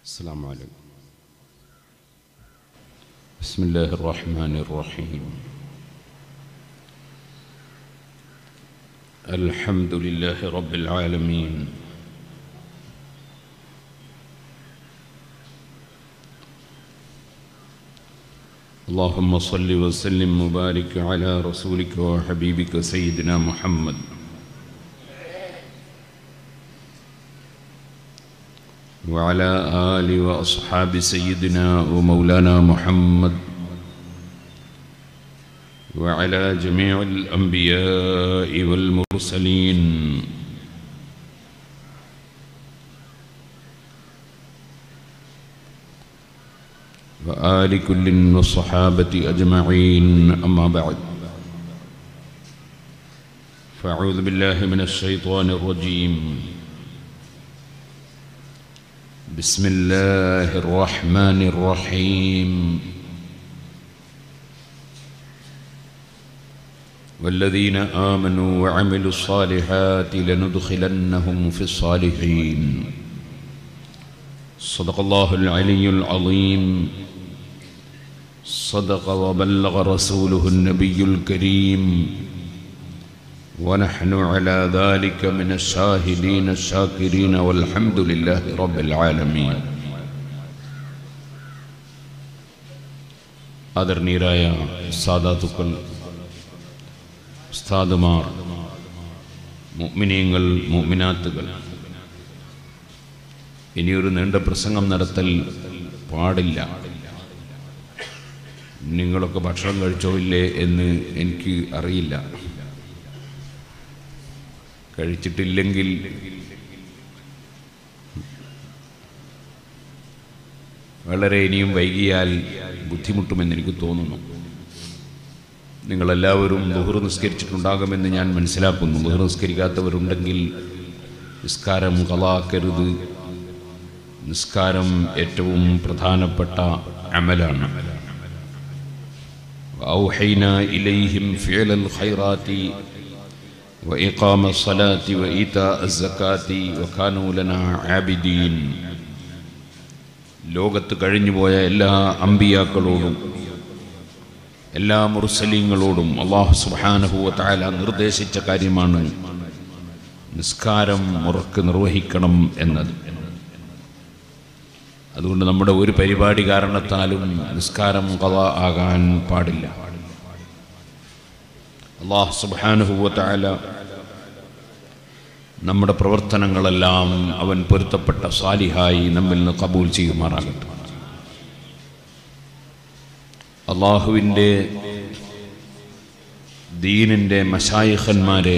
السلام عليكم بسم الله الرحمن الرحيم الحمد لله رب العالمين اللهم صل وسلم وبارك على رسولك وحبيبك سيدنا محمد وعلى آل وأصحاب سيدنا ومولانا محمد وعلى جميع الأنبياء والمرسلين وآل كل والصحابة أجمعين أما بعد فأعوذ بالله من الشيطان الرجيم بسم الله الرحمن الرحيم والذين آمنوا وعملوا الصالحات لندخلنهم في الصالحين صدق الله العلي العظيم صدق وبلغ رسوله النبي الكريم ونحن على ذلك من الشاهدين الشاكرين والحمد لله رب العالمين ആദരണീയരായ സാദാത്തുക്കൾ ഉസ്താദുമാർ മുഅ്മിനീങ്ങൾ മുഅ്മിനാത്തുകൾ ഇനിയൊരു നീണ്ട പ്രസംഗം നടത്തൽ പാടില്ല നിങ്ങളൊക്കെ ഭക്ഷണം കഴിച്ചോ ഇല്ലേ എന്ന് എനിക്ക് അറിയില്ല കഴിച്ചിട്ടില്ലെങ്കിൽ വളരെ ഇനിയും വൈകിയാൽ ബുദ്ധിമുട്ടുമെന്ന് എനിക്ക് തോന്നുന്നു നിങ്ങളെല്ലാവരും ബഹുർ നിസ്കരിച്ചിട്ടുണ്ടാകുമെന്ന് ഞാൻ മനസ്സിലാക്കുന്നു ബഹുർ നിസ്കരിക്കാത്തവരുണ്ടെങ്കിൽ നിസ്കാരം കളാക്കരുത് നിസ്കാരം ഏറ്റവും പ്രധാനപ്പെട്ട അമലാണ് ഔഹൈന ഇലൈഹിം ഫിഅലൽ ഖൈറാത്തി وإقام الصلاة وإيتاء الزكاة وكانوا لنا عابدين ലോകത്ത് കഴിഞ്ഞുപോയ എല്ലാ അമ്പിയാക്കളോടും എല്ലാ മുർസലീങ്ങളോടും അള്ളാഹു സുബാനഹുവ താല നിർദ്ദേശിച്ച കാര്യമാണ് നിസ്കാരം മുറക്ക് നിർവഹിക്കണം എന്നത് അതുകൊണ്ട് നമ്മുടെ ഒരു പരിപാടി കാരണത്താലും നിസ്കാരം കഥ ആകാൻ പാടില്ല അള്ളാഹു സുബാനുഹുവ താല നമ്മുടെ പ്രവർത്തനങ്ങളെല്ലാം അവൻ പൊരുത്തപ്പെട്ട സാലിഹായി നമ്മിൽ നിന്ന് കബൂൽ ചെയ്യുമാറാകട്ടെ അള്ളാഹുവിൻ്റെ ദീനിൻ്റെ മഷായിഖന്മാരെ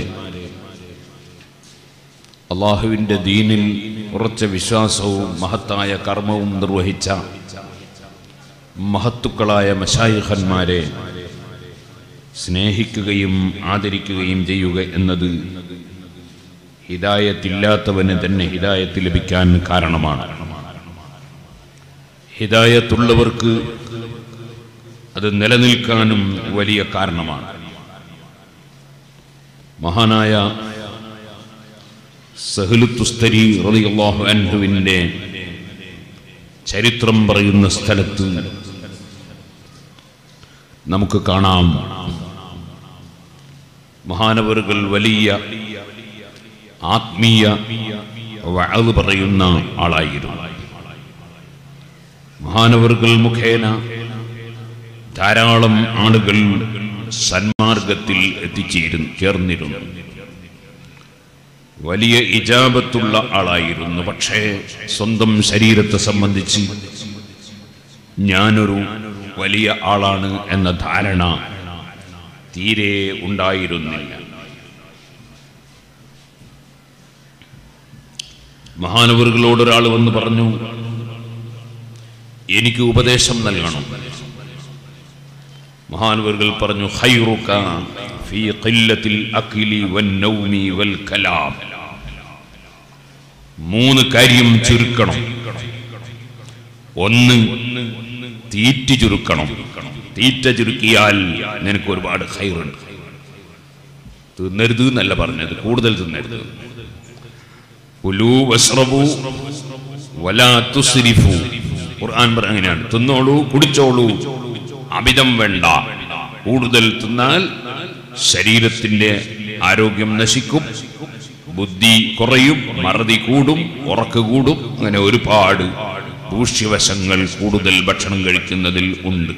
അള്ളാഹുവിൻ്റെ ദീനിൽ ഉറച്ച വിശ്വാസവും മഹത്തായ കർമ്മവും നിർവഹിച്ച മഹത്തുക്കളായ മഷായിഖന്മാരെ സ്നേഹിക്കുകയും ആദരിക്കുകയും ചെയ്യുക എന്നത് ഹിദായത്തില്ലാത്തവന് തന്നെ ഹിദായത്ത് ലഭിക്കാൻ കാരണമാണ് ഹിദായത്തുള്ളവർക്ക് അത് നിലനിൽക്കാനും വലിയ കാരണമാണ് മഹാനായ സഹലുത്തുസ്തരി റളിയല്ലാഹു അൻഹുവിൻ്റെ ചരിത്രം പറയുന്ന സ്ഥലത്ത് നമുക്ക് കാണാം മഹാനവറുകൾ വലിയ ആത്മീയ വഴത് പറയുന്ന ആളായിരുന്നു മഹാനവറുകൾ മുഖേന ധാരാളം ആളുകൾ സന്മാർഗത്തിൽ എത്തിച്ചേരുന്നു ചേർന്നിരുന്നു വലിയ ഇജാബത്തുള്ള ആളായിരുന്നു പക്ഷേ സ്വന്തം ശരീരത്തെ സംബന്ധിച്ച് ഞാനൊരു വലിയ ആളാണ് എന്ന ധാരണ തീരെ ഉണ്ടായിരുന്നില്ല മഹാനവറുകളോട് ഒരാൾ വന്ന് പറഞ്ഞു എനിക്ക് ഉപദേശം നൽകണം മഹാനവറുകൾ പറഞ്ഞു ഖൈറുക ഫീ ഖില്ലത്തിൽ അഖിലി വന്നൗമി വൽ കലാം മൂന്ന് കാര്യം ചുരുക്കണം ഒന്ന് തീറ്റ ചുരുക്കണം തീറ്റ ചുരുക്കിയാൽ നിനക്ക് ഒരുപാട് ഹൈറുണ്ട് തിന്നരുത് എന്നല്ല പറഞ്ഞത് കൂടുതൽ തിന്നരുത് കുലൂ വസ്റബു വലാ തുസ്രിഫു ഖുർആൻ പറ അങ്ങനെയാണ് തിന്നോളൂ കുടിച്ചോളൂ അമിതം വേണ്ട കൂടുതൽ തിന്നാൽ ശരീരത്തിന്റെ ആരോഗ്യം നശിക്കും ബുദ്ധി കുറയും മറതി കൂടും ഉറക്ക് കൂടും അങ്ങനെ ഒരുപാട് ദൂഷ്യവശങ്ങൾ കൂടുതൽ ഭക്ഷണം കഴിക്കുന്നതിൽ ഉണ്ട്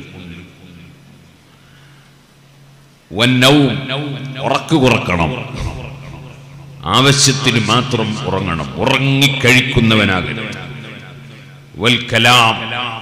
വന്നവും ഉറക്ക് കുറക്കണം ആവശ്യത്തിന് മാത്രം ഉറങ്ങണം ഉറങ്ങിക്കഴിക്കുന്നവനാകരുത് വൽ കലാം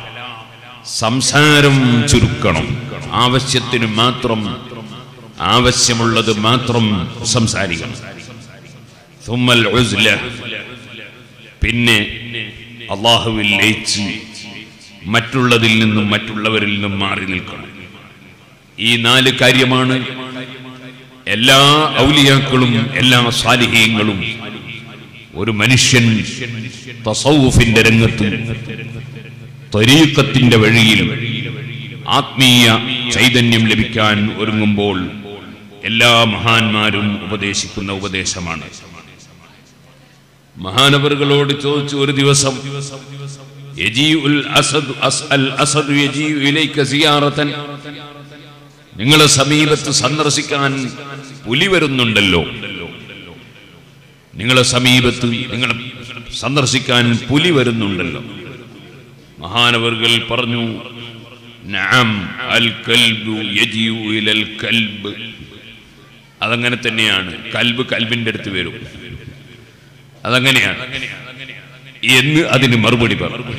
സംസാരം ചുരുക്കണം ആവശ്യത്തിന് മാത്രം ആവശ്യമുള്ളത് മാത്രം സംസാരിക്കണം തുമ്മൽ ഉസ്ല പിന്നെ അള്ളാഹുവിൽ ലയിച്ച് മറ്റുള്ളതിൽ നിന്നും മറ്റുള്ളവരിൽ നിന്നും മാറി നിൽക്കണം ഈ നാല് കാര്യമാണ് എല്ലാ ഔലിയാക്കളും എല്ലാ സാലിഹ്യങ്ങളും ഒരു മനുഷ്യൻ തസൗഫിന്റെ രംഗത്ത് ത്വരീക്കത്തിന്റെ വഴിയിൽ ആത്മീയ ചൈതന്യം ലഭിക്കാൻ ഒരുങ്ങുമ്പോൾ എല്ലാ മഹാന്മാരും ഉപദേശിക്കുന്ന ഉപദേശമാണ് മഹാനവറുകളോട് ചോദിച്ചു ഒരു ദിവസം യജീഉൽ അസദ് അസ്അൽ അസദ് യജീഉ ഇലൈക സിയാറതൻ നിങ്ങളെ സമീപത്ത് സന്ദർശിക്കാൻ പുലി വരുന്നുണ്ടല്ലോ നിങ്ങളെ സമീപത്ത് നിങ്ങളെ സന്ദർശിക്കാൻ പുലി വരുന്നുണ്ടല്ലോ മഹാനവറുകൾ പറഞ്ഞു നഅം അൽ കൽബു യജിയു ഇലൽ കൽബ് അതങ്ങനെ തന്നെയാണ് കൽബ് കൽബിന്റെ അടുത്ത് വരും അതങ്ങനെയാണ് എന്ന് അതിന് മറുപടി പറഞ്ഞു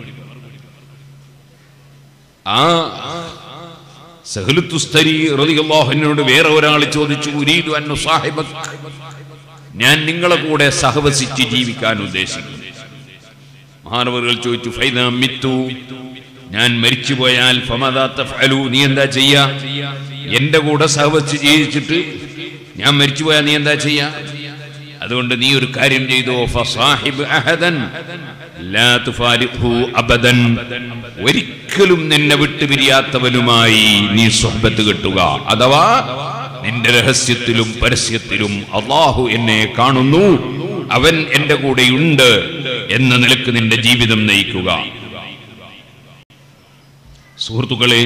ആ സഹലുത്തുസ്തരി റളിയല്ലാഹുവിനോട് വേറെ ഒരാൾ ചോദിച്ചു ഉരീദു അന്നു സാഹിബക് ഞാൻ നിങ്ങളെ കൂടെ സഹവസിച്ച് ജീവിക്കാൻ ഉദ്ദേശിക്കുന്നു മഹാനവറുകൾ ചോദിച്ചു ഫൈദ മിത്തു ഞാൻ മരിച്ചുപോയാൽ ഫമദാ തഫ്അലു നീ എന്താ ചെയ്യാ എന്റെ കൂടെ സഹവസിച്ച് ജീവിച്ചിട്ട് ഞാൻ മരിച്ചുപോയാൽ നീ എന്താ ചെയ്യാ അതുകൊണ്ട് നീ ഒരു കാര്യം ചെയ്തു ഫസാഹിബ് അഹദൻ ലാ തുഫാരിഖു അബദൻ ഒരിക്കലും നിന്നെ വിട്ടുപിരിയാത്തവനുമായി നീ സ്വഹബത്ത് കെട്ടുക അഥവാ നിന്റെ രഹസ്യത്തിലും പരസ്യത്തിലും അള്ളാഹു എന്നെ കാണുന്നു അവൻ എന്റെ കൂടെയുണ്ട് എന്ന നിലക്ക് നിന്റെ ജീവിതം നയിക്കുക സുഹൃത്തുക്കളെ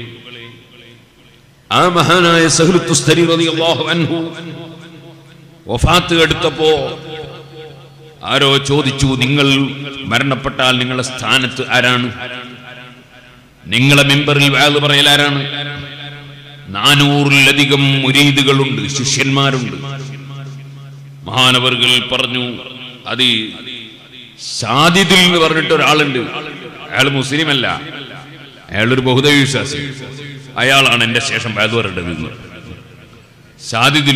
ആ മഹാനായ സഹൃത്തുസ്തരി റളിയല്ലാഹു അൻഹു വഫാത്ത് എടുത്തപ്പോ ആരോ ചോദിച്ചു നിങ്ങൾ മരണപ്പെട്ടാൽ നിങ്ങളുടെ സ്ഥാനത്ത് ആരാണ് നിങ്ങളെ മെമ്പറിൽ വാത് പറയൽ ആരാണ് നാനൂറിലധികം മുരീദുകളുണ്ട് ശിഷ്യന്മാരുണ്ട് മഹാനവറുകൾ പറഞ്ഞു അത് സാദിദിൽ എന്ന് പറഞ്ഞിട്ട് ഒരാളുണ്ട് അയാൾ മുസ്ലിം അല്ല അയാളൊരു ബഹുദൈവ വിശ്വാസി അയാളാണ് എന്റെ ശേഷം വാത് പറയേണ്ടത് സാദിദിൽ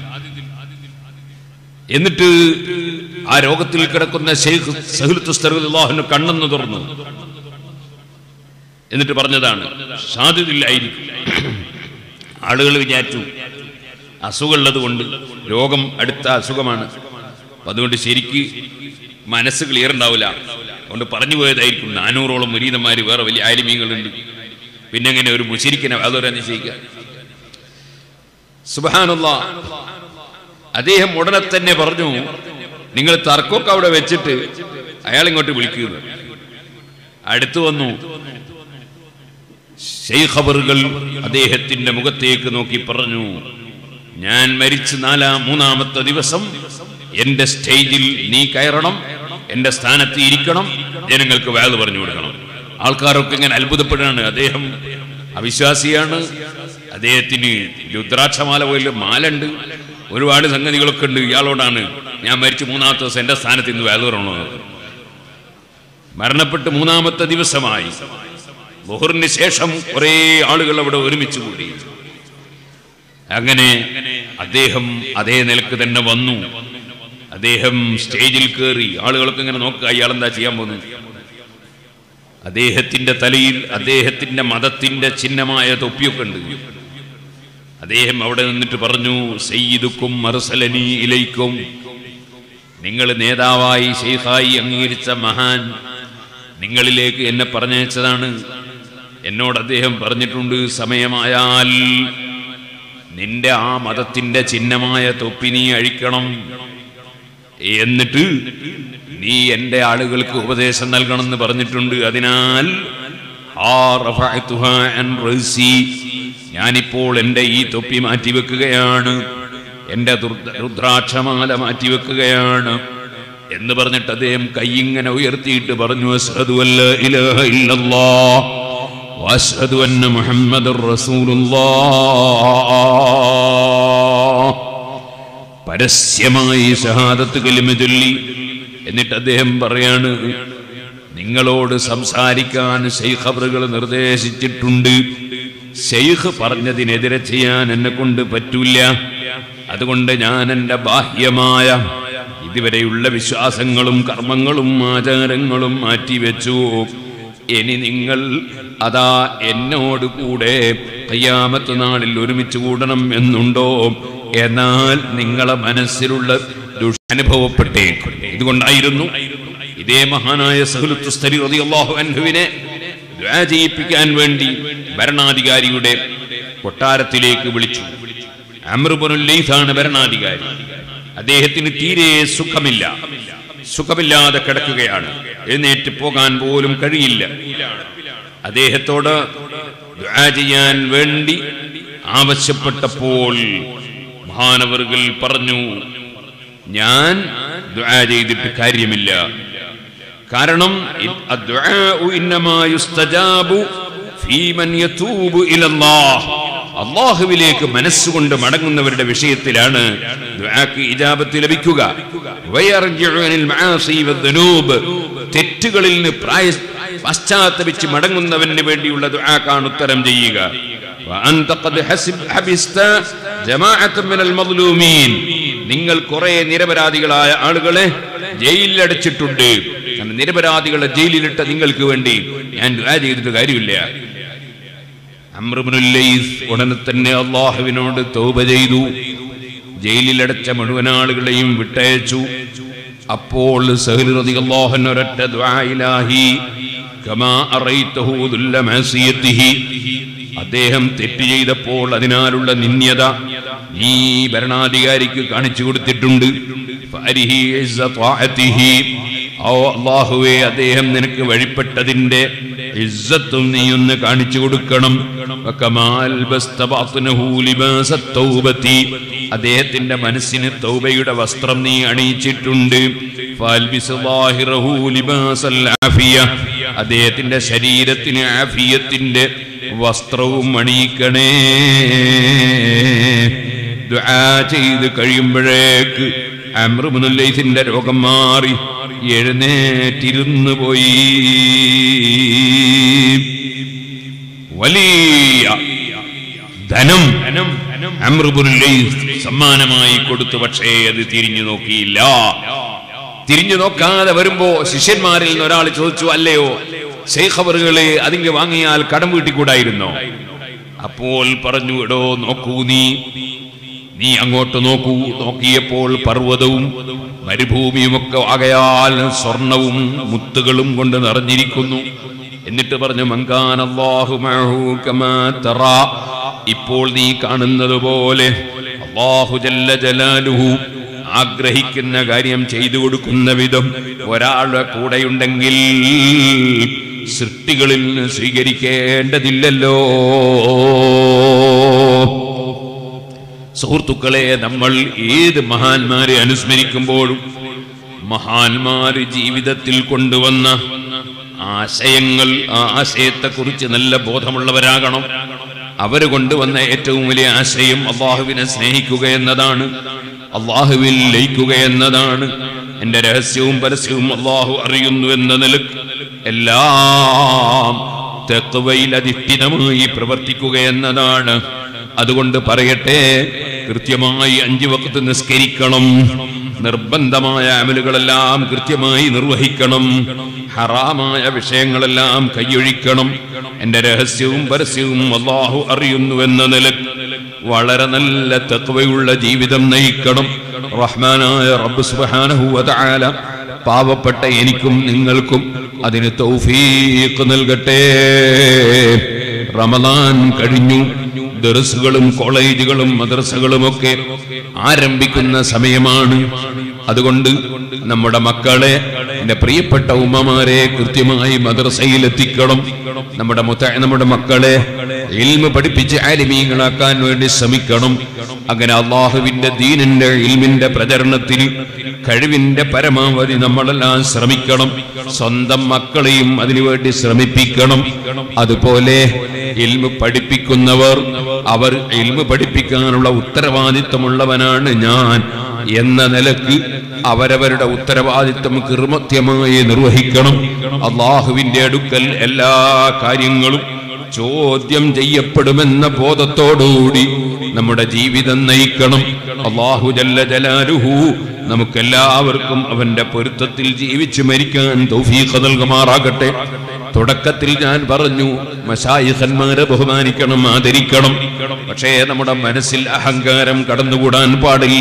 എന്നിട്ട് ആ രോഗത്തിൽ കിടക്കുന്ന ഷെയ്ഖ് സഹുൽത്തുസ്തറുല്ലാഹുന് കണ്ണെന്ന് തുറന്നു എന്നിട്ട് പറഞ്ഞതാണ് സാധ്യതയില്ലായിരിക്കും ആളുകൾ വിചാരിച്ചു അസുഖമുള്ളത് കൊണ്ട് രോഗം അടുത്ത അസുഖമാണ് അപ്പൊ അതുകൊണ്ട് ശരിക്ക് മനസ്സ് ക്ലിയർ ഉണ്ടാവില്ല അതുകൊണ്ട് പറഞ്ഞു പോയതായിരിക്കും നാനൂറോളം മുരീതന്മാര് വേറെ വലിയ ആലിമീങ്ങളുണ്ട് പിന്നെ എങ്ങനെ ഒരു മുശിരിക്കനെ അതൊരു നിശ്ചയിക്കുക സുബാനുള്ള അദ്ദേഹം ഉടനെ തന്നെ പറഞ്ഞു നിങ്ങൾ തർക്കമൊക്കെ അവിടെ വെച്ചിട്ട് അയാൾ ഇങ്ങോട്ട് വിളിക്കുന്നു അടുത്തു വന്നു ഷെയ്ഖബറുകൾ അദ്ദേഹത്തിന്റെ മുഖത്തേക്ക് നോക്കി പറഞ്ഞു ഞാൻ മരിച്ച് നാലാം മൂന്നാമത്തെ ദിവസം എന്റെ സ്റ്റേജിൽ നീ കയറണം എന്റെ സ്ഥാനത്ത് ഇരിക്കണം ജനങ്ങൾക്ക് വേദ പറഞ്ഞു കൊടുക്കണം ആൾക്കാരൊക്കെ ഇങ്ങനെ അത്ഭുതപ്പെടുകയാണ് അദ്ദേഹം അവിശ്വാസിയാണ് അദ്ദേഹത്തിന് രുദ്രാക്ഷമാല പോലെ മാലുണ്ട് ഒരുപാട് സംഗതികളൊക്കെ ഉണ്ട് ഇയാളോടാണ് ഞാൻ മരിച്ച് മൂന്നാമത്തെ ദിവസം എന്റെ സ്ഥാനത്ത് ഇന്ന് വേദ പറയണോ മരണപ്പെട്ട് മൂന്നാമത്തെ ദിവസമായി ബുഹറിന് ശേഷം കുറെ ആളുകൾ അവിടെ ഒരുമിച്ച് കൂടി അങ്ങനെ അദ്ദേഹം അതേ നിലക്ക് തന്നെ വന്നു അദ്ദേഹം സ്റ്റേജിൽ കയറി ആളുകളൊക്കെ ഇങ്ങനെ നോക്കുക ഇയാൾ എന്താ ചെയ്യാൻ പോകുന്നത് അദ്ദേഹത്തിന്റെ തലയിൽ അദ്ദേഹത്തിന്റെ മതത്തിന്റെ ചിഹ്നമായ തൊപ്പിയൊക്കെ ഉണ്ട് അദ്ദേഹം അവിടെ നിന്നിട്ട് പറഞ്ഞു സയ്യിദുക്കും മറുസലനി ഇലൈക്കും നിങ്ങൾ നേതാവായി ഷെയ്ഖായി അംഗീകരിച്ച മഹാൻ നിങ്ങളിലേക്ക് എന്നെ പറഞ്ഞയച്ചതാണ് എന്നോട് അദ്ദേഹം പറഞ്ഞിട്ടുണ്ട് സമയമായാൽ നിന്റെ ആ മതത്തിന്റെ ചിഹ്നമായ തൊപ്പി നീ അഴിക്കണം എന്നിട്ട് നീ എൻ്റെ ആളുകൾക്ക് ഉപദേശം നൽകണമെന്ന് പറഞ്ഞിട്ടുണ്ട് അതിനാൽ ഹാ റഫഅതുഹാ അൻ റഅസി. ഞാനിപ്പോൾ എൻ്റെ ഈ തൊപ്പി മാറ്റിവെക്കുകയാണ് എൻ്റെ ദുർദ- രുദ്രാക്ഷമാല മാറ്റിവെക്കുകയാണ് എന്ന് പറഞ്ഞിട്ട് അദ്ദേഹം കൈയിങ്ങനെ ഉയർത്തിയിട്ട് പറഞ്ഞു അസ്ഹദു അല്ല ഇലാഹ ഇല്ലല്ലാഹ് വഅസ്ഹദു അന്ന മുഹമ്മദുർ റസൂലുള്ളാഹ് പരസ്യമായി ഷഹാദത്ത് കലിമ ചൊല്ലി എന്നിട്ട് അദ്ദേഹം പറയാണ് നിങ്ങളോട് സംസാരിക്കാൻ ശൈഖ് അവറുകൾ നിർദ്ദേശിച്ചിട്ടുണ്ട് ശൈഖ് പറഞ്ഞതിനെതിരെ ചെയ്യാൻ എന്നെ കൊണ്ട് പറ്റൂല അതുകൊണ്ട് ഞാൻ എൻ്റെ ബാഹ്യമായ ഇതുവരെയുള്ള വിശ്വാസങ്ങളും കർമ്മങ്ങളും ആചാരങ്ങളും മാറ്റിവെച്ചു ഇനി നിങ്ങൾ അതാ എന്നോട് കൂടെ കയ്യാമത്ത് നാളിൽ ഒരുമിച്ച് കൂടണം എന്നുണ്ടോ എന്നാൽ നിങ്ങളെ മനസ്സിലുള്ള ദുഷനുഭവപ്പെട്ടേക്കും ഇതുകൊണ്ടായിരുന്നു ഇതേ മഹാനായ സഹലുത്തുസ്തരി റളിയല്ലാഹു അൻഹുവിനെ ദുആ ചെയ്യിപ്പിക്കാൻ വേണ്ടി ഭരണാധികാരിയുടെ കൊട്ടാരത്തിലേക്ക് വിളിച്ചു അമൃബുൽ ലൈസാണ് ഭരണാധികാരി അദ്ദേഹത്തിന് തീരെ സുഖമില്ല സുഖമില്ലാതെ കിടക്കുകയാണ് എഴുന്നേറ്റ് പോകാൻ പോലും കഴിയില്ല അദ്ദേഹത്തോട് ദുആ ചെയ്യാൻ വേണ്ടി ആവശ്യപ്പെട്ടപ്പോൾ മഹാനവറുകൾ പറഞ്ഞു ഞാൻ ദുആ ചെയ്തിട്ട് കാര്യമില്ല കാരണം ഇ- അദ്ദുആഉ ഇന്നമാ യുസ്തജാബു ഫീമൻ യതൂബു ഇലല്ലാഹ് അള്ളാഹുവിലേക്ക് മനസ്സുകൊണ്ട് മടങ്ങുന്നവരുടെ വിഷയത്തിലാണ് ദുആക്ക് ഇജാബത്ത് ലഭിക്കുക വയർജിഉ അനിൽ മആസി വദ്ദുനൂബ് തെറ്റുകളിൽ നിന്ന് പ്രായ പശ്ചാത്തപിച്ച് മടങ്ങുന്നവന് വേണ്ടിയുള്ള ദുആക്കാണ് ഉത്തരം ചെയ്യുക وأنت قد حسب حبست جماعة من المظلومين നിങ്ങൾ കുറെ നിരപരാധികളായ ആളുകളെ ജയിലിൽ അടച്ചിട്ടുണ്ട് കാരണം നിരപരാധികളെ ജയിലിലിട്ട നിങ്ങൾക്ക് വേണ്ടി ഞാൻ ദുആ ചെയ്തിട്ട് കാര്യമില്ല അമ്രുബ്നുൽ ലൈസ് ഉടനെ തന്നെ അള്ളാഹുവിനോട് തൗബ ചെയ്തു ജയിലിലടച്ച മുഴുവൻ ആളുകളെയും വിട്ടയച്ചു അപ്പോൾ സഹൽ റളിയല്ലാഹു അൻഹു ഒരൊറ്റ ദുആ ഇലാഹി കമാ അറൈതഹു ദുല്ല മഅസിയതിഹി അദ്ദേഹം തെറ്റ് ചെയ്തപ്പോൾ അതിനാലുള്ള നിന്യത നീ ഭരണാധികാരിക്ക് കാണിച്ചു കൊടുത്തിട്ടുണ്ട് ഫഅരിഹി ഇസ്സ ത്വാഅതിഹി. ഓ അള്ളാഹുവേ അദ്ദേഹം നിനക്ക് വഴിപ്പെട്ടതിന്റെ ഇസ്സത്തും നീ ഒന്ന് കാണിച്ചു കൊടുക്കണം വകമാൽ ബസ്ത ബാത്നഹു ലിബാസ തൗബതി. അദ്ദേഹത്തിന്റെ മനസ്സിന് തൗബയുടെ വസ്ത്രം നീ അണിയിച്ചിട്ടുണ്ട് ഫാൽബിസ് ളാഹിറഹു ലിബാസൽ ആഫിയ. അദ്ദേഹത്തിന്റെ ശരീരത്തിന് ആഫിയത്തിന്റെ വസ്ത്രവും അണിയിക്കണേ ദുആ ചെയ്ത് കഴിയുമ്പോഴേക്ക് അമ്രുമുല്ലൈസിന്റെ രോഗം മാറി എഴുന്നേറ്റിരുന്നു പോയി വലിയ ധനം അമ്രുബുല്ലൈസ് സമ്മാനമായി കൊടുത്തു പക്ഷേ അത് തിരിഞ്ഞു നോക്കിയില്ല തിരിഞ്ഞു നോക്കാതെ വരുമ്പോ ശിഷ്യന്മാരിൽ നിന്ന് ഒരാൾ ചോദിച്ചു അല്ലയോ ശൈഖബറുകളെ അതിങ്ങ് വാങ്ങിയാൽ കടം വീട്ടിക്കൂടായിരുന്നോ അപ്പോൾ പറഞ്ഞു എടോ നോക്കൂ നീ നീ അങ്ങോട്ട് നോക്കൂ നോക്കിയപ്പോൾ പർവ്വതവും മരുഭൂമിയുമൊക്കെ ആകയാൽ സ്വർണവും മുത്തുകളും കൊണ്ട് നിറഞ്ഞിരിക്കുന്നു എന്നിട്ട് പറഞ്ഞു മങ്കാൻ അല്ലാഹു മഅഹു കമാ തറാ ഇപ്പോൾ നീ കാണുന്നത് പോലെ അല്ലാഹു ജല്ല ജലാലുഹു ആഗ്രഹിക്കുന്ന കാര്യം ചെയ്തു കൊടുക്കുന്ന വിധം ഒരാളുടെ കൂടെയുണ്ടെങ്കിൽ സൃഷ്ടികളിൽ നിന്ന് സ്വീകരിക്കേണ്ടതില്ലല്ലോ സുഹൃത്തുക്കളെ നമ്മൾ ഏത് മഹാന്മാരെ അനുസ്മരിക്കുമ്പോഴും മഹാന്മാര് ജീവിതത്തിൽ കൊണ്ടുവന്ന ആശയങ്ങൾ ആ ആശയത്തെക്കുറിച്ച് നല്ല ബോധമുള്ളവരാകണം അവർ കൊണ്ടുവന്ന ഏറ്റവും വലിയ ആശയം അള്ളാഹുവിനെ സ്നേഹിക്കുക എന്നതാണ് അള്ളാഹുവിൽ ലയിക്കുക എന്നതാണ് എന്റെ രഹസ്യവും പരസ്യവും അള്ളാഹു അറിയുന്നു എന്ന നിലക്ക് എല്ലാം തെക്കുവയിൽ അധിഷ്ഠിതമായി പ്രവർത്തിക്കുക എന്നതാണ് അതുകൊണ്ട് പറയട്ടെ കൃത്യമായി അഞ്ചു വക്കത്ത് നിസ്കരിക്കണം നിർബന്ധമായ അമലുകളെല്ലാം കൃത്യമായി നിർവഹിക്കണം ഹറാമായ വിഷയങ്ങളെല്ലാം കൈയൊഴിക്കണം എന്റെ രഹസ്യവും പരസ്യവും അള്ളാഹു അറിയുന്നുവെന്ന നിലക്ക് വളരെ നല്ല തത്വയുള്ള ജീവിതം നയിക്കണം റഹ്മാനായ റബ്ബ് സുബ്ഹാനഹു വ തആല പാവപ്പെട്ട എനിക്കും നിങ്ങൾക്കും അതിന് തൗഫീഖ് നൽകട്ടെ റമദാൻ കഴിഞ്ഞു ദർസുകളും കോളേജുകളും മദ്രസകളും ഒക്കെ ആരംഭിക്കുന്ന സമയമാണ് അതുകൊണ്ട് നമ്മുടെ മക്കളെ എന്റെ പ്രിയപ്പെട്ട ഉമ്മമാരെ കൃത്യമായി മദ്രസയിൽ എത്തിക്കണം നമ്മുടെ മുത്ത നമ്മുടെ മക്കളെ ഇൽമ പഠിപ്പിച്ച് ആലിമീങ്ങളാക്കാൻ വേണ്ടി ശ്രമിക്കണം അങ്ങനെ അള്ളാഹുവിന്റെ ദീനിന്റെ ഇൽമിന്റെ പ്രചരണത്തിന് കഴിവിന്റെ പരമാവധി നമ്മളെല്ലാം ശ്രമിക്കണം സ്വന്തം മക്കളെയും അതിനുവേണ്ടി ശ്രമിപ്പിക്കണം അതുപോലെ ഇൽമ പഠിപ്പിക്കുന്നവർ അവർ ഇൽമ പഠിപ്പിക്കാനുള്ള ഉത്തരവാദിത്വമുള്ളവനാണ് ഞാൻ എന്ന നിലക്ക് അവരവരുടെ ഉത്തരവാദിത്വം കൃമത്യമായി നിർവഹിക്കണം അള്ളാഹുവിന്റെ അടുക്കൽ എല്ലാ കാര്യങ്ങളും ചോദ്യം ചെയ്യപ്പെടുമെന്ന ബോധത്തോടുകൂടി നമ്മുടെ ജീവിതം നയിക്കണം അള്ളാഹു ജല്ല ജലാലുഹു നമുക്കെല്ലാവർക്കും അവന്റെ പൊരുത്തത്തിൽ ജീവിച്ചു മരിക്കാൻ തൗഫീഖ് നൽകുമാറാകട്ടെ തുടക്കത്തിൽ ഞാൻ പറഞ്ഞു മശായിഖന്മാരെ ബഹുമാനിക്കണം ആദരിക്കണം പക്ഷേ നമ്മുടെ മനസ്സിൽ അഹങ്കാരം കടന്നുകൂടാൻ പാടില്ല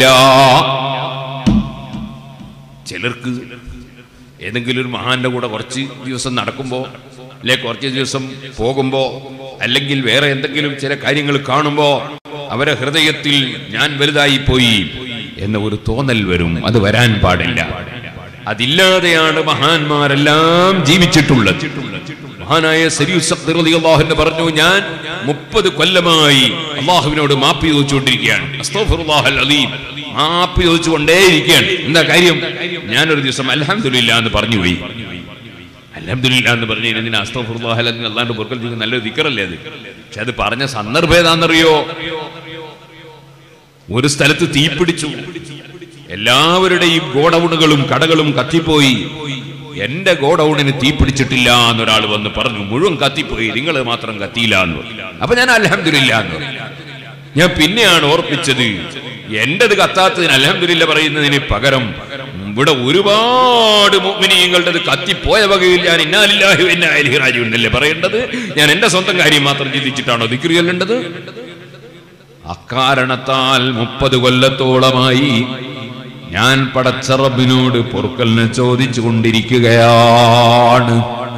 ചിലർക്ക് ഏതെങ്കിലും ഒരു മഹാന്റെ കൂടെ കുറച്ച് ദിവസം നടക്കുമ്പോൾ അല്ലെ കുറച്ച് ദിവസം പോകുമ്പോൾ അല്ലെങ്കിൽ വേറെ എന്തെങ്കിലും ചില കാര്യങ്ങൾ കാണുമ്പോൾ അവരെ ഹൃദയത്തിൽ ഞാൻ വലുതായി പോയി എന്ന ഒരു തോന്നൽ വരും അത് വരാൻ പാടില്ല അതില്ലാതെയാണ് മഹാന്മാരെല്ലാം ജീവിച്ചിട്ടുള്ളത് മഹാനായ സരിയുസബ്ദിറുള്ളാഹുവിന്റെ പറഞ്ഞു ഞാൻ മുപ്പത് കൊല്ലമായി അള്ളാഹുവിനോട് മാപ്പ് ചോദിച്ചുകൊണ്ടിരിക്കുകയാണ് അസ്തഗ്ഫിറുല്ലാഹൽ അലീം. മാപ്പ് ചോദിച്ചുകൊണ്ടേയിരിക്കുകയാണ് എന്താ കാര്യം ഞാനൊരു ദിവസം അൽഹംദുലില്ലാ എന്ന് പറഞ്ഞു പോയി അൽഹംദുലില്ലാ എന്ന് പറഞ്ഞു എന്തിനാ അസ്തഗ്ഫിറുല്ലാഹൽ അലീം അല്ലാണ്ട് പൊറുക്കൽ ചെയ്യുന്ന നല്ലൊരു ദിക്കറല്ലേ അത് പക്ഷെ അത് പറഞ്ഞ സന്ദർഭം ഏതാണെന്നറിയോ ഒരു സ്ഥലത്ത് തീപിടിച്ചു എല്ലാവരുടെയും ഗോഡൌണുകളും കടകളും കത്തിപ്പോയി എന്റെ ഗോഡൌണിന് തീ പിടിച്ചിട്ടില്ല എന്നൊരാൾ വന്ന് പറഞ്ഞു മുഴുവൻ കത്തിപ്പോയി നിങ്ങൾ മാത്രം കത്തിയില്ല എന്ന് പറഞ്ഞു. അപ്പൊ ഞാൻ അലഹമില്ല എന്ന് പറഞ്ഞു. ഞാൻ പിന്നെയാണ് ഓർപ്പിച്ചത് എന്റേത് കത്താത്തതിന് അലഹമില്ല പറയുന്നതിന് പകരം ഇവിടെ ഒരുപാട് മുഅ്മിനീങ്ങളുടേത് കത്തിപ്പോയ വകയിൽ ഞാൻ ഇന്നാലില്ലാഹി വ ഇന്നാ ഇലൈഹി റാജിഊൻ എന്നല്ലേ പറയേണ്ടത് ഞാൻ എന്റെ സ്വന്തം കാര്യം മാത്രം ചിന്തിച്ചിട്ടാണോ ദിക്രി ചൊല്ലേണ്ടത് അക്കാരണത്താൽ മുപ്പത് കൊല്ലത്തോളമായി ഞാൻ പടച്ച റബ്ബിനോട് പൊറുക്കലിനെ ചോദിച്ചു കൊണ്ടിരിക്കുകയാണ്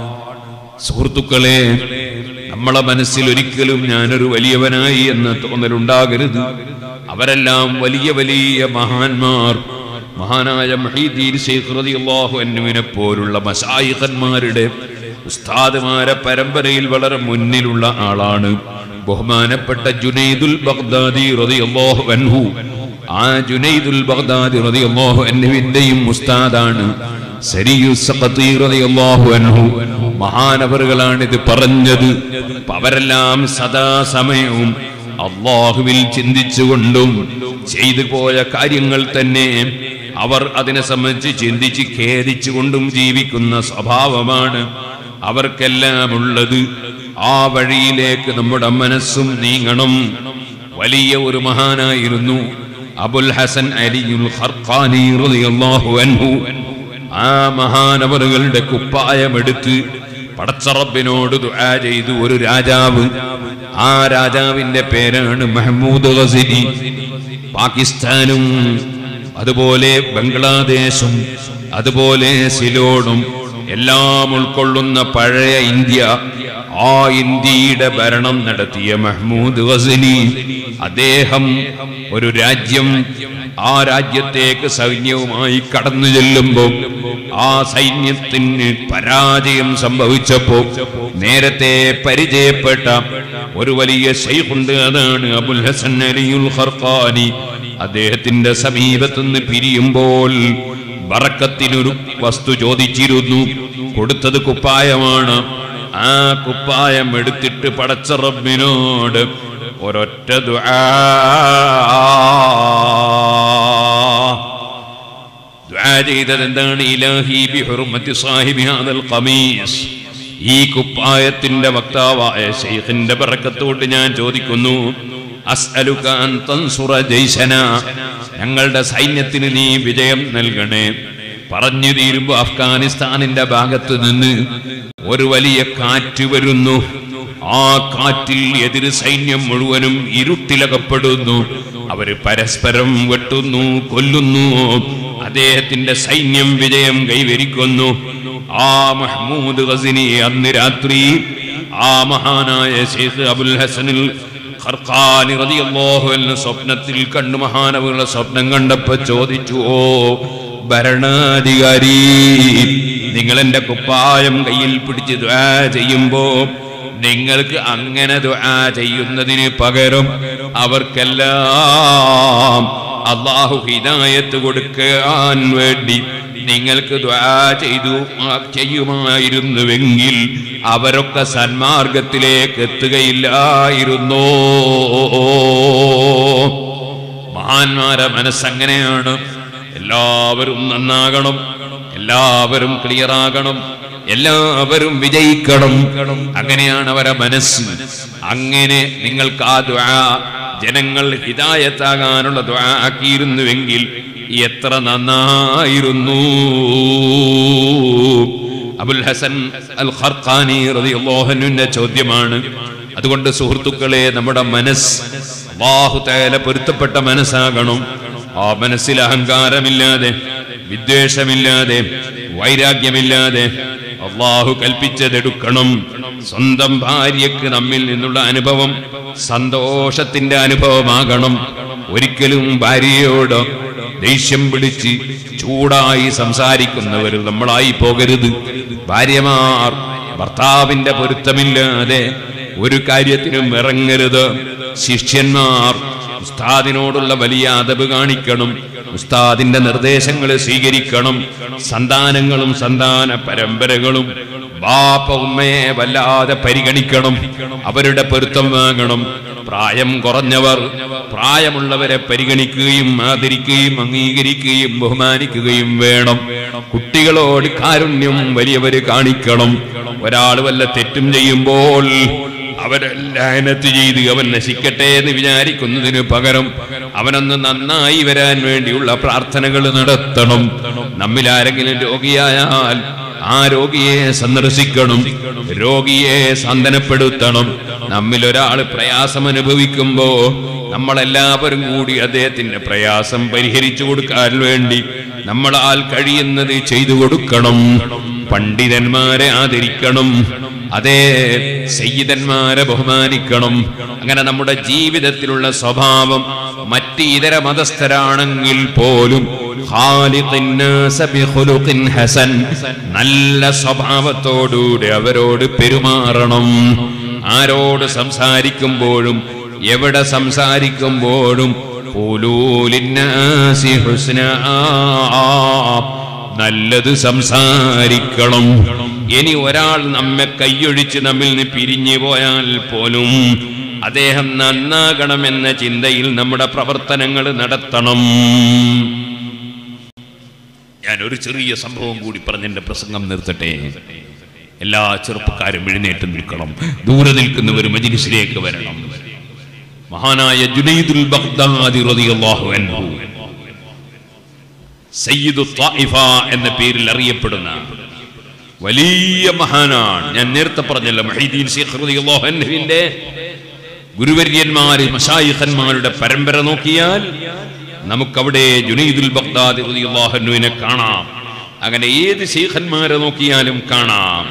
സുഹൃത്തുക്കളെ നമ്മളെ മനസ്സിൽ ഒരിക്കലും ഞാനൊരു വലിയവനായി എന്ന തോന്നലുണ്ടാകരുത് അവരെല്ലാം വലിയ വലിയ മഹാന്മാർ മഹാനായ മഹീദീൻ ശൈഖ് റളിയല്ലാഹു അൻഹുവിനെ പോലുള്ള മശായിഖന്മാരുടെ ഉസ്താദുമാരെ പരമ്പരയിൽ വളരെ മുന്നിലുള്ള ആളാണ് ബഹുമാനപ്പെട്ട ജുനൈദുൽ ബഗ്ദാദി റളിയല്ലാഹു അൻഹു ആ ജുനൈദുൽ ബഗ്ദാദി റളിയല്ലാഹു അൻഹുവിന്റെയും ഉസ്താദാണ് സരിയു സഖത്തി റളിയല്ലാഹു അൻഹു മഹാനവറുകളാണ് ഇത് പറഞ്ഞത് അപ്പൊ അവരെല്ലാം സദാസമയവും അള്ളാഹുവിൽ ചിന്തിച്ചുകൊണ്ടും ചെയ്തു പോയ കാര്യങ്ങൾ തന്നെ അവർ അതിനെ സംബന്ധിച്ച് ചിന്തിച്ച് ഖേദിച്ചുകൊണ്ടും ജീവിക്കുന്ന സ്വഭാവമാണ് അവർക്കെല്ലാം ഉള്ളത് ആ വഴിയിലേക്ക് നമ്മുടെ മനസ്സും നീങ്ങണം വലിയ ഒരു മഹാനായിരുന്നു അബുൽ ഹസൻ അലിയുൽ ഖർഖാനി റളിയല്ലാഹു അൻഹു ആ മഹാനവറുകളുടെ കുപ്പായമെടുത്ത് പടച്ചറബിനോട് ദുആ ചെയ്തു ഒരു രാജാവ് ആ രാജാവിന്റെ പേരാണ് മഹ്മൂദ് ഗസിനി പാകിസ്ഥാനും അതുപോലെ ബംഗ്ലാദേശും അതുപോലെ സിലോണും എല്ലാം ഉൾക്കൊള്ളുന്ന പഴയ ഇന്ത്യ ആ ഇന്ത്യയുടെ ഭരണം നടത്തിയ മഹ്മൂദ് ഗസനി അദ്ദേഹം ഒരു രാജ്യം ആ രാജ്യത്തേക്ക് സൈന്യവുമായി കടന്നു ചെല്ലുമ്പോൾ ആ സൈന്യത്തിന് പരാജയം സംഭവിച്ചപ്പോ നേരത്തെ പരിചയപ്പെട്ട ഒരു വലിയ ശൈഖുണ്ട് അതാണ് അബുൽ ഹസൻ അലിയുൽ ഖർഖാനി അദ്ദേഹത്തിന്റെ സമീപത്തുനിന്ന് പിരിയുമ്പോൾ ബറക്കത്തിനൊരു വസ്തു ചോദിച്ചിരുന്നു കൊടുത്തത് കുപ്പായമാണ് ആ കുപ്പായം എടുത്തിട്ട് പടച്ച റബ്ബിനോട് ഒരൊറ്റ ദുആ ദുആ ചെയ്തത് എന്താണ് ഇലാഹി ബിഹുർമത്തി സാഹിബി ഹാദൽ ഖമീസ് ഈ കുപ്പായത്തിന്റെ വക്താവായ ശൈഖിന്റെ ബറക്കത്തോട് ഞാൻ ചോദിക്കുന്നു അസ്അലുക അൻ തൻസുറ ജയ്ശന ഞങ്ങളുടെ സൈന്യത്തിന് നീ വിജയം നൽകണേ പറഞ്ഞു തീരുമ്പോ അഫ്ഗാനിസ്ഥാനിന്റെ ഭാഗത്ത് നിന്ന് ഒരു വലിയ കാറ്റ് വരുന്നു ആ കാറ്റിൽ എതിർ സൈന്യം മുഴുവനും ഇരുട്ടിലകപ്പെടുന്നു അവര് പരസ്പരം വെട്ടുന്നു കൊല്ലുന്നു അദ്ദേഹത്തിന്റെ സൈന്യം വിജയം കൈവരിക്കുന്നു ആ മഹ്മൂദ് ഗസിനി അന്ന് രാത്രി ആ മഹാനായ ശേഖ് അബുൽ ഹസനിൽ ഖർഖാനി റളിയല്ലാഹു അൻഹു സ്വപ്നത്തിൽ കണ്ടു മഹാനവരുടെ സ്വപ്നം കണ്ടപ്പോ ചോദിച്ചു ഓ ഭരണാധികാരി നിങ്ങൾ എൻ്റെ കുപ്പായം കയ്യിൽ പിടിച്ച് ദ്വാ ചെയ്യുമ്പോ നിങ്ങൾക്ക് അങ്ങനെ ദ്വാ ചെയ്യുന്നതിന് പകരം അവർക്കെല്ലാം അള്ളാഹു ഹിദായത്ത് കൊടുക്കാൻ വേണ്ടി നിങ്ങൾക്ക് ദ്വാ ചെയ്തു ആ- ചെയ്യുമായിരുന്നുവെങ്കിൽ അവരൊക്കെ സന്മാർഗത്തിലേക്ക് എത്തുകയില്ലായിരുന്നോ മഹാന്മാരെ മനസ്സങ്ങനെയാണ് എല്ലാവരും നന്നാകണം എല്ലാവരും ക്ലിയർ ആകണം എല്ലാവരും വിജയിക്കണം അങ്ങനെയാണ് അവരെ മനസ്സ് അങ്ങനെ നിങ്ങൾക്ക് ആ ദ്വാ ജനങ്ങൾ ഹിതായത്താകാനുള്ള ദ്വാ ആക്കിയിരുന്നുവെങ്കിൽ എത്ര നന്നായിരുന്നു അബുൽ ഹസൻ അൽ ഖർഖാനി റളിയല്ലാഹുവിന്റെ ചോദ്യമാണ് അതുകൊണ്ട് സുഹൃത്തുക്കളെ നമ്മുടെ മനസ്സ് അല്ലാഹു തആല പൊരുത്തപ്പെട്ട മനസ്സാകണം ആ മനസ്സിൽ അഹങ്കാരമില്ലാതെ വിദ്വേഷമില്ലാതെ വൈരാഗ്യമില്ലാതെ അള്ളാഹു കൽപ്പിച്ചതെടുക്കണം സ്വന്തം ഭാര്യയ്ക്ക് നമ്മിൽ നിന്നുള്ള അനുഭവം സന്തോഷത്തിന്റെ അനുഭവമാകണം ഒരിക്കലും ഭാര്യയോട് ദേഷ്യം പിടിച്ച് ചൂടായി സംസാരിക്കുന്നവർ നമ്മളായി പോകരുത് ഭാര്യമാർ ഭർത്താവിന്റെ പൊരുത്തമില്ലാതെ ഒരു കാര്യത്തിനും ഇറങ്ങരുത് ശിഷ്യന്മാർ ഉസ്താദിനോടുള്ള വലിയ അതവ് കാണിക്കണം ഉസ്താദിന്റെ നിർദ്ദേശങ്ങൾ സ്വീകരിക്കണം സന്താനങ്ങളും സന്താന പരമ്പരകളും ബാപ്പ ഉമ്മയെ വല്ലാതെ പരിഗണിക്കണം അവരുടെ പൊരുത്തം വാങ്ങണം പ്രായം കുറഞ്ഞവർ പ്രായമുള്ളവരെ പരിഗണിക്കുകയും ആദരിക്കുകയും അംഗീകരിക്കുകയും ബഹുമാനിക്കുകയും വേണം കുട്ടികളോട് കാരുണ്യം വലിയവര് കാണിക്കണം ഒരാൾ വല്ല തെറ്റും ചെയ്യുമ്പോൾ അവരെല്ലാനത്ത് ചെയ്ത് അവൻ നശിക്കട്ടെ എന്ന് വിചാരിക്കുന്നതിന് പകരം അവനൊന്ന് നന്നായി വരാൻ വേണ്ടിയുള്ള പ്രാർത്ഥനകൾ നടത്തണം നമ്മിൽ ആരെങ്കിലും രോഗിയായാൽ ആ രോഗിയെ സന്ദർശിക്കണം രോഗിയെ സാന്ത്വനപ്പെടുത്തണം നമ്മിൽ ഒരാൾ പ്രയാസം അനുഭവിക്കുമ്പോ നമ്മളെല്ലാവരും കൂടി അദ്ദേഹത്തിന്റെ പ്രയാസം പരിഹരിച്ചു കൊടുക്കാൻ വേണ്ടി നമ്മളാൽ കഴിയുന്നത് ചെയ്തു കൊടുക്കണം പണ്ഡിതന്മാരെ ആദരിക്കണം അതേ സയ്യിദന്മാരെ ബഹുമാനിക്കണം അങ്ങനെ നമ്മുടെ ജീവിതത്തിലുള്ള സ്വഭാവം മറ്റ് ഇതര മതസ്ഥരാണെങ്കിൽ പോലും ഖാലിഖിന്നാസ ബിഖുലുഖിൻ ഹസൻ നല്ല സ്വഭാവത്തോടുകൂടി അവരോട് പെരുമാറണം ആരോട് സംസാരിക്കുമ്പോഴും എവിടെ സംസാരിക്കുമ്പോഴും ഖുലൂലിന്നാസി ഹുസ്നാ നല്ലത് സംസാരിക്കണം ഇനി ഒരാൾ നമ്മെ കൈയൊഴിച്ച് നമ്മിൽ നിന്ന് പിരിഞ്ഞു പോയാൽ പോലും അദ്ദേഹം നന്നാകണമെന്ന ചിന്തയിൽ നമ്മുടെ പ്രവർത്തനങ്ങൾ നടത്തണം ഞാൻ ഒരു ചെറിയ സംഭവം കൂടി പറഞ്ഞ് എന്റെ പ്രസംഗം നിർത്തട്ടെ എല്ലാ ചെറുപ്പക്കാരും എഴുന്നേറ്റ് നിൽക്കണം ദൂരെ നിൽക്കുന്നവർ മജിലിസിലേക്ക് വരണം മഹാനായ ജുനൈദുൽ ബഗ്ദാദി റളിയല്ലാഹു അൻഹു സയ്യിദു ത്വായിഫ എന്ന പേരിൽ അറിയപ്പെടുന്ന വലിയ മഹാനാണ് ഞാൻ നേരത്തെ പറഞ്ഞല്ലോ മഹീദീൻ ശേഖ് റളിയല്ലാഹു അൻഹുവിന്റെ ഗുരുവര്യന്മാര് മഷായിഖന്മാരുടെ പരമ്പര നോക്കിയാൽ നമുക്കവിടെ ജുനൈദുൽ ബഗ്ദാദി റളിയല്ലാഹു അൻഹുവിനെ കാണാം അങ്ങനെ ഏത് ശൈഖന്മാരെ നോക്കിയാലും കാണാം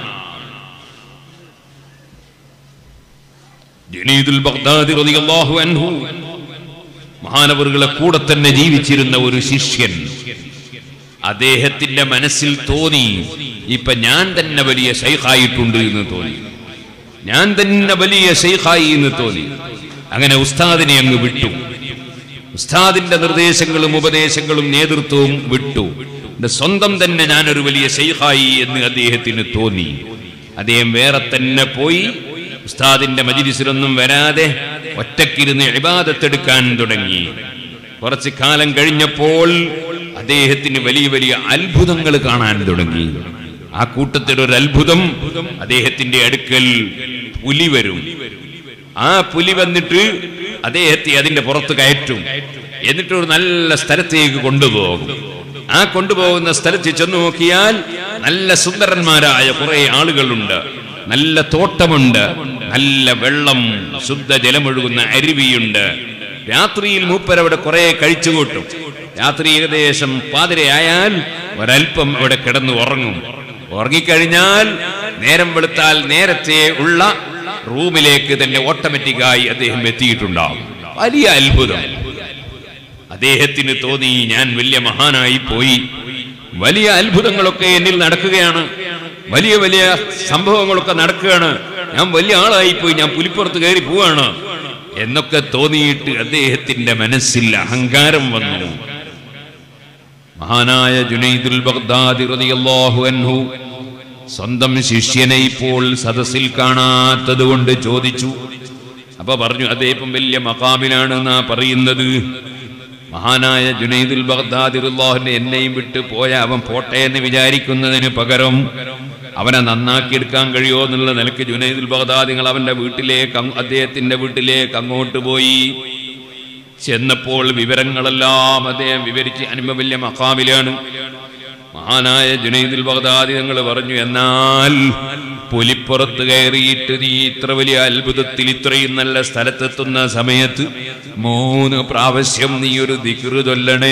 ജുനൈദുൽ ബഗ്ദാദി റളിയല്ലാഹു അൻഹു മഹാനവറുകളെ കൂടെ തന്നെ ജീവിച്ചിരുന്ന ഒരു ശിഷ്യൻ അദ്ദേഹത്തിന്റെ മനസ്സിൽ തോന്നി ഇപ്പൊ ഞാൻ തന്നെ വലിയ ശൈഖായിട്ടുണ്ട് എന്ന് തോന്നി ഞാൻ തന്നെ വലിയ ശൈഖായി എന്ന് തോന്നി അങ്ങനെ ഉസ്താദിനെ അങ്ങ് വിട്ടു ഉസ്താദിന്റെ നിർദ്ദേശങ്ങളും ഉപദേശങ്ങളും നേതൃത്വവും വിട്ടു എന്റെ സ്വന്തം തന്നെ ഞാനൊരു വലിയ ശൈഖായി എന്ന് അദ്ദേഹത്തിന് തോന്നി അദ്ദേഹം വേറെ തന്നെ പോയി ഉസ്താദിന്റെ മജിലിസിലൊന്നും വരാതെ ഒറ്റക്കിരുന്ന് ഇബാദത്തെടുക്കാൻ തുടങ്ങി കുറച്ച് കാലം കഴിഞ്ഞപ്പോൾ അദ്ദേഹത്തിന് വലിയ വലിയ അത്ഭുതങ്ങൾ കാണാൻ തുടങ്ങി ആ കൂട്ടത്തിൽ ഒരു അത്ഭുതം അദ്ദേഹത്തിന്റെ അടുക്കൽ പുലി വരും ആ പുലി വന്നിട്ട് അദ്ദേഹത്തെ അതിന്റെ പുറത്ത് കയറ്റും എന്നിട്ട് ഒരു നല്ല സ്ഥലത്തേക്ക് കൊണ്ടുപോകും ആ കൊണ്ടുപോകുന്ന സ്ഥലത്ത് ചെന്ന് നോക്കിയാൽ നല്ല സുന്ദരന്മാരായ കുറെ ആളുകളുണ്ട് നല്ല തോട്ടമുണ്ട് നല്ല വെള്ളം ശുദ്ധ ജലമൊഴുകുന്ന അരുവിയുണ്ട് രാത്രിയിൽ മൂപ്പരവിടെ കുറെ കഴിച്ചുകൂട്ടും രാത്രി ഏകദേശം പാതിരയായാൽ ഒരൽപ്പം അവിടെ കിടന്ന് ഉറങ്ങും ഉറങ്ങിക്കഴിഞ്ഞാൽ നേരം വെളുത്താൽ നേരത്തെ ഉള്ള റൂമിലേക്ക് തന്നെ ഓട്ടോമാറ്റിക്കായി അദ്ദേഹം എത്തിയിട്ടുണ്ടാവും വലിയ അത്ഭുതം അദ്ദേഹത്തിന് തോന്നി ഞാൻ വലിയ മഹാനായി പോയി വലിയ അത്ഭുതങ്ങളൊക്കെ എന്നിൽ നടക്കുകയാണ് വലിയ വലിയ സംഭവങ്ങളൊക്കെ നടക്കുകയാണ് ഞാൻ വലിയ ആളായിപ്പോയി ഞാൻ പുലിപ്പുറത്ത് കയറി പോവാണ് എന്നൊക്കെ തോന്നിയിട്ട് അദ്ദേഹത്തിന്റെ മനസ്സിൽ അഹങ്കാരം വന്നു മഹാനായ ജുനൈദുൽ ബഗ്ദാദി റളിയല്ലാഹു അൻഹു സ്വന്തം ശിഷ്യനെ ഇപ്പോൾ സദസ്സിൽ കാണാത്തത് കൊണ്ട് ചോദിച്ചു അപ്പൊ പറഞ്ഞു അദ്ദേഹം വലിയ മക്കാമിലാണ് എന്നാ പറയുന്നത് മഹാനായ ജുനൈദുൽ ബഗ്ദാദി റളിയല്ലാഹുവിനെ എന്നെയും വിട്ട് പോയ അവൻ പോട്ടെ എന്ന് വിചാരിക്കുന്നതിന് പകരം അവനെ നന്നാക്കിയെടുക്കാൻ കഴിയുമോ എന്നുള്ള നിലക്ക് ജുനൈദുൽ ബഗ്ദാദി നിങ്ങൾ അവന്റെ വീട്ടിലേക്ക് അങ്ങ് അദ്ദേഹത്തിന്റെ വീട്ടിലേക്ക് അങ്ങോട്ട് പോയി ചെന്നപ്പോൾ വിവരങ്ങളെല്ലാം അദ്ദേഹം വിവരിച്ച് അനുഭവ വലിയ മക്കാമിലാണ് മഹാനായ ജുനൈദുൽ ബഗ്ദാദി നിങ്ങൾ പറഞ്ഞു എന്നാൽ പുലിപ്പുറത്ത് കയറിയിട്ട് നീ ഇത്ര വലിയ അത്ഭുതത്തിൽ ഇത്രയും നല്ല സ്ഥലത്തെത്തുന്ന സമയത്ത് മൂന്ന് പ്രാവശ്യം നീ ഒരു ദിക്റ് ചൊല്ലണേ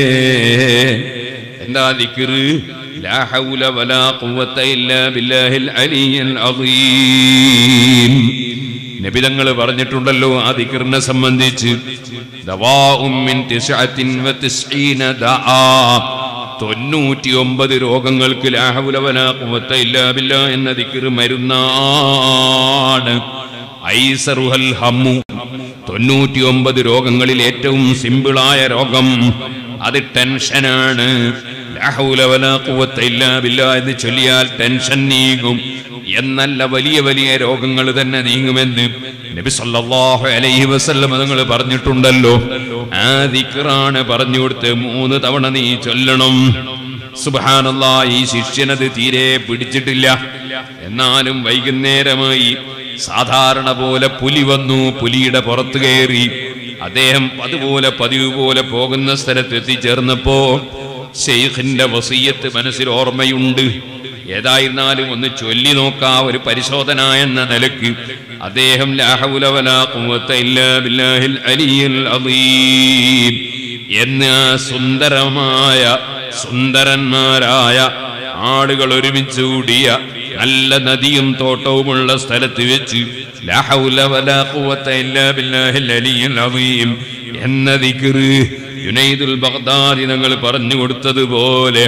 എന്താ ദിക്റ് ലാ ഹൗല വലാ ഖുവത ഇല്ലാ ബില്ലാഹിൽ അലിയിൽ അദീം നബിതങ്ങൾ പറഞ്ഞിട്ടുണ്ടല്ലോ ആ ദിക്റിനെ സംബന്ധിച്ച് ദവാഉം മിൻ തിസ്അത്തിൻ വതിസ്ഈന ദആ തൊണ്ണൂറ്റി ഒമ്പത് രോഗങ്ങൾക്ക് ലാഹുലവന കുവത്ത ഇല്ലാ ബില്ലാ എന്ന ദിക്റ് മരുന്നാണ് ഐസറുഹൽ ഹമ്മു തൊണ്ണൂറ്റി ഒമ്പത് രോഗങ്ങളിൽ ഏറ്റവും സിമ്പിളായ രോഗം അത് ടെൻഷനാണ് ലാഹുലവന കുവത്ത ഇല്ലാ ബില്ലാ എന്ന് ചൊല്ലിയാൽ ടെൻഷൻ നീങ്ങും എന്നല്ല വലിയ വലിയ രോഗങ്ങൾ തന്നെ നീങ്ങുമെന്ന് നബി സല്ലല്ലാഹു അലൈഹി വസല്ലം നിങ്ങൾ പറഞ്ഞിട്ടുണ്ടല്ലോ ആ ദിക്റാണ് പറഞ്ഞു കൊടുത്ത് മൂന്ന് തവണ നീ ചൊല്ലണം സുബ്ഹാനല്ലാ ഈ ശിഷ്യനത് തീരെ പിടിച്ചിട്ടില്ല എന്നാലും വൈകുന്നേരമായി സാധാരണ പോലെ പുലി വന്നു പുലിയുടെ പുറത്ത് കയറി അദ്ദേഹം അതുപോലെ പതിവ് പോലെ പോകുന്ന സ്ഥലത്ത് എത്തിച്ചേർന്നപ്പോ ഷെയ്ഖിന്റെ വസീയത്ത് മനസ്സിൽ ഓർമ്മയുണ്ട് ഏതായിരുന്നാലും ഒന്ന് ചൊല്ലി നോക്കാ ഒരു പരിശോധന എന്ന നിലക്ക് അദ്ദേഹം ലാ ഹൗല വലാ ഖുവത ഇല്ലാ ബില്ലാഹിൽ അലിയിൽ അദീം എന്ന ആ സുന്ദരമായ സുന്ദരന്മാരായ ആളുകൾ ഒരുമിച്ച് കൂടിയ നല്ല നദിയും തോട്ടവുമുള്ള സ്ഥലത്ത് വെച്ച് ലാ ഹൗല വലാ ഖുവത ഇല്ലാ ബില്ലാഹിൽ അലിയിൽ അദീം എന്ന ദിക്റ് യുനൈദുൽ ബഗ്ദാദി ഞങ്ങൾ പറഞ്ഞു കൊടുത്തതുപോലെ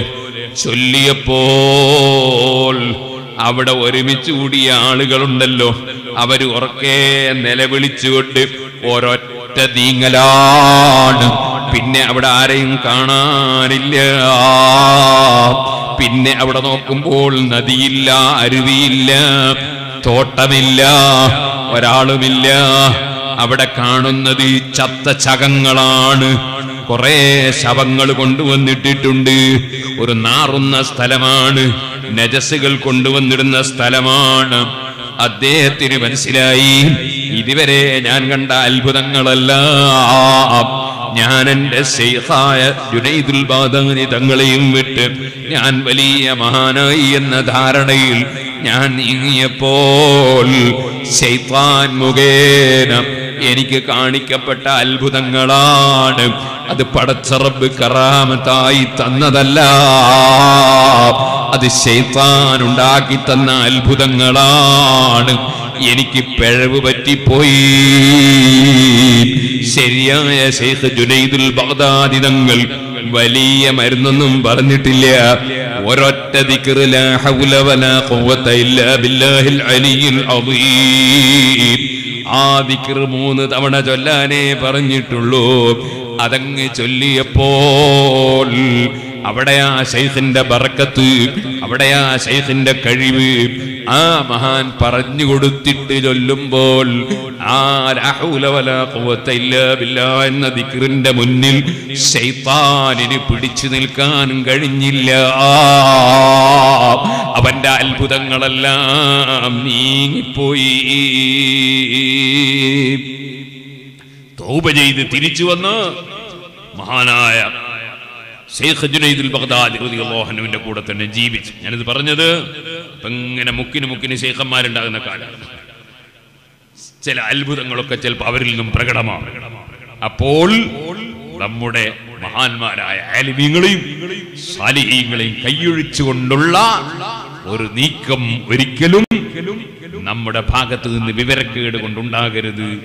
ചൊല്ലിയപ്പോൾ അവിടെ ഒരുമിച്ച് കൂടിയ ആളുകളുണ്ടല്ലോ അവര് ഉറക്കെ നിലവിളിച്ചുകൊണ്ട് ഒരൊറ്റ നീങ്ങലാണ് പിന്നെ അവിടെ ആരെയും കാണാനില്ല പിന്നെ അവിടെ നോക്കുമ്പോൾ നദിയില്ല അരുവിയില്ല തോട്ടമില്ല ഒരാളുമില്ല അവിടെ കാണുന്നത് ചത്ത ചകങ്ങളാണ് കുറെ ശവങ്ങൾ കൊണ്ടുവന്നിട്ടിട്ടുണ്ട് ഒരു നാറുന്ന സ്ഥലമാണ് നജസുകൾ കൊണ്ടുവന്നിടുന്ന സ്ഥലമാണ് അദ്ദേഹത്തിന് മനസ്സിലായി ഇതുവരെ ഞാൻ കണ്ട അത്ഭുതങ്ങളല്ല ഞാൻ എന്റെ ശൈഖായ ജുനൈദുൽ ബാദാനി തങ്ങളെയും വിട്ട് ഞാൻ വലിയ മഹാനായി എന്ന ധാരണയിൽ ഞാൻ നീങ്ങിയപ്പോൾ ശൈത്താൻ മുഖേന എനിക്ക് കാണിക്കപ്പെട്ട അത്ഭുതങ്ങളാണ് അത് പടച്ചറബ് കറാമത്തായി തന്നതല്ല അത് ശൈത്താൻ ഉണ്ടാക്കി തന്ന അത്ഭുതങ്ങളാണ് എനിക്ക് പിഴവ് പറ്റിപ്പോയി ശരിയായ ശൈഖ് ജുനൈദുൽ ബഗ്ദാദി തങ്ങൾ വലിയ മരുന്നൊന്നും പറഞ്ഞിട്ടില്ല ഒരൊറ്റ ദിക്റ് ലാ ഹൗല വലാ ഖുവത ഇല്ലാ ബില്ലാഹിൽ അലിയിൽ അദീം ആ ദിക്റ് മൂന്ന് തവണ ചൊല്ലാനേ പറഞ്ഞിട്ടുള്ളൂ അതങ്ങ് ചൊല്ലിയപ്പോൾ അവിടെ ആ ശൈഖിന്റെ ബറക്കത്ത് അവിടെ ആ ശൈഖിന്റെ കഴിവ് ആ മഹാൻ പറഞ്ഞു കൊടുത്തിട്ട് ചൊല്ലുമ്പോൾ ആ രാഹുല വലാ ഖുവത ഇല്ലാ ബില്ലാ എന്ന ദിക്റിന്റെ മുന്നിൽ ശൈത്താനിന് പിടിച്ചു നിൽക്കാൻ കഴിഞ്ഞില്ല അവന്റെ അത്ഭുതങ്ങളെല്ലാം നീങ്ങിപ്പോയി തൗബ ചെയ്ത് തിരിച്ചു വന്ന് മഹാനായ ഷെയ്ഖ് ജുനൈദുൽ ബഗ്ദാദി റളിയല്ലാഹു അൻഹുവിന്റെ കൂടെ തന്നെ ജീവിച്ചു ഞാനിത് പറഞ്ഞത് ഇപ്പൊ ഇങ്ങനെ മുക്കിന് മുക്കിന് ഷെയ്ഖന്മാരുണ്ടാകുന്ന കാലമാണ് ചില അത്ഭുതങ്ങളൊക്കെ ചിലപ്പോൾ അവരിൽ നിന്നും പ്രകടമാണ് അപ്പോൾ നമ്മുടെ മഹാന്മാരായ ആലിമീങ്ങളെയും സാലിഹീങ്ങളെയും കൈയൊഴിച്ചുകൊണ്ടുള്ള ഒരു നീക്കം ഒരിക്കലും നമ്മുടെ ഭാഗത്ത് നിന്ന് വിവരക്കേട് കൊണ്ടുണ്ടാകരുത്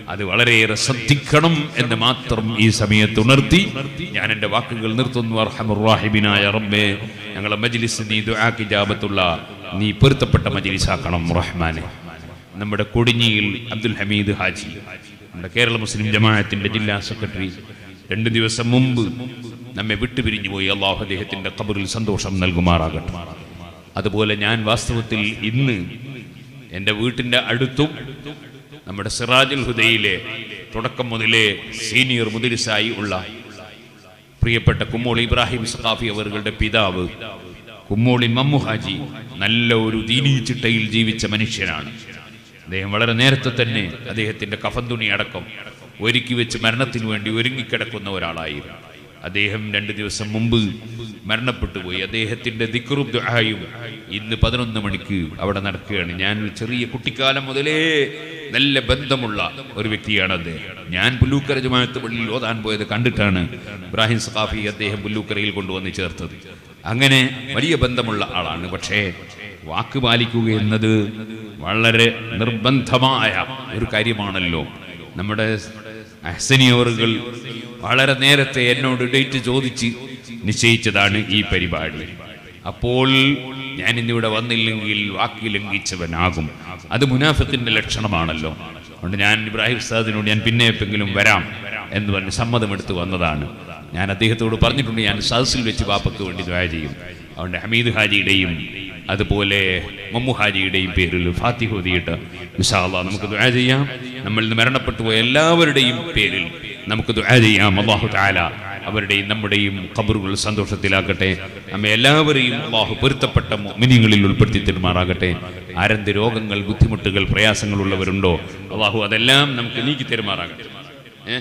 അത് വളരെയേറെ ശ്രദ്ധിക്കണം എന്ന് മാത്രം ഈ സമയത്ത് ഉണർത്തി ഞാൻ എൻ്റെ വാക്കുകൾ നിർത്തുന്നു അർഹമുറാഹിബിനായ റബ്ബേ ഞങ്ങളെ മജ്ലിസ് നീ ദുആക്ക് ജാബത്തുള്ള നീ പൊരുത്തപ്പെട്ട മജ്ലിസാക്കണം റഹ്മാനെ നമ്മുടെ കൊടിഞ്ഞിയിൽ അബ്ദുൽ ഹമീദ് ഹാജി നമ്മുടെ കേരള മുസ്ലിം ജമാഅത്തിന്റെ ജില്ലാ സെക്രട്ടറി രണ്ട് ദിവസം മുമ്പ് നമ്മെ വിട്ടുപിരിഞ്ഞു പോയി അള്ളാഹു അദ്ദേഹത്തിന്റെ കബറിൽ സന്തോഷം നൽകുമാറാകട്ടെ അതുപോലെ ഞാൻ വാസ്തവത്തിൽ ഇന്ന് എൻ്റെ വീട്ടിൻ്റെ അടുത്തും നമ്മുടെ സിറാജുൽ ഹുദയിലെ തുടക്കം മുതലേ സീനിയർ മുദിരിസായി ഉള്ള പ്രിയപ്പെട്ട കുമ്മോളി ഇബ്രാഹിം സഖാഫി അവരുടെ പിതാവ് കുമ്മോളി മമ്മു ഹാജി നല്ല ഒരു ദീനീ ചിട്ടയിൽ ജീവിച്ച മനുഷ്യനാണ് അദ്ദേഹം വളരെ നേരത്തെ തന്നെ അദ്ദേഹത്തിന്റെ കഫൻ തുണി അടക്കം ഒരുക്കി വെച്ച് മരണത്തിന് വേണ്ടി ഒരുങ്ങിക്കിടക്കുന്ന ഒരാളായിരുന്നു അദ്ദേഹം രണ്ട് ദിവസം മുമ്പ് മരണപ്പെട്ടു പോയി അദ്ദേഹത്തിന്റെ ദിക്റും ദുആയും ഇന്ന് പതിനൊന്ന് മണിക്ക് അവിടെ നടക്കുകയാണ് ഞാൻ ചെറിയ കുട്ടിക്കാലം മുതലേ നല്ല ബന്ധമുള്ള ഒരു വ്യക്തിയാണ് അദ്ദേഹം ഞാൻ പുല്ലൂക്കര ജമാഅത്ത് പള്ളിയിൽ ഓതാൻ പോയത് കണ്ടിട്ടാണ് ഇബ്രാഹിം സഖാഫി അദ്ദേഹം പുല്ലൂക്കരയിൽ കൊണ്ടുവന്ന് ചേർത്തത് അങ്ങനെ വലിയ ബന്ധമുള്ള ആളാണ് പക്ഷേ വാക്ക് പാലിക്കുക എന്നത് വളരെ നിർബന്ധമായ ഒരു കാര്യമാണല്ലോ നമ്മുടെ അഹ്സനിയവറുകൾ വളരെ നേരത്തെ എന്നോട് ഡേറ്റ് ചോദിച്ച് നിശ്ചയിച്ചതാണ് ഈ പരിപാടി അപ്പോൾ ഞാൻ ഇന്നിവിടെ വന്നില്ലെങ്കിൽ വാക്ക് ലംഘിച്ചവനാകും അത് മുനാഫത്തിന്റെ ലക്ഷണമാണല്ലോ അതുകൊണ്ട് ഞാൻ ഇബ്രാഹിം ഉസ്താദിനോട് ഞാൻ പിന്നെ എപ്പെങ്കിലും വരാം എന്ന് പറഞ്ഞ് സമ്മതമെടുത്ത് വന്നതാണ് ഞാൻ അദ്ദേഹത്തോട് പറഞ്ഞിട്ടുണ്ട് ഞാൻ സദസ്സിൽ വെച്ച് പാപ്പയ്ക്ക് വേണ്ടി ദ്വാര ചെയ്യും അതുകൊണ്ട് ഹമീദ് ഹാജിയുടെയും അതുപോലെ മമ്മു ഹാജിയുടെയും പേരിൽ ഫാത്തിഹ ഓതിയിട്ട് വിശാല നമുക്ക് ദുആ ചെയ്യാം നമ്മളിൽ നിന്ന് മരണപ്പെട്ടു പോയ എല്ലാവരുടെയും പേരിൽ നമുക്ക് ദുആ ചെയ്യാം അള്ളാഹു താല അവരുടെയും നമ്മുടെയും ഖബറുകൾ സന്തോഷത്തിലാക്കട്ടെ നമ്മെ എല്ലാവരെയും അള്ളാഹു പൊരുത്തപ്പെട്ട മിനിങ്ങളിൽ ഉൾപ്പെടുത്തി തരുമാറാകട്ടെ ആരന്ത് രോഗങ്ങൾ ബുദ്ധിമുട്ടുകൾ പ്രയാസങ്ങളുള്ളവരുണ്ടോ അള്ളാഹു അതെല്ലാം നമുക്ക് നീക്കി തരുമാറാകട്ടെ ഏ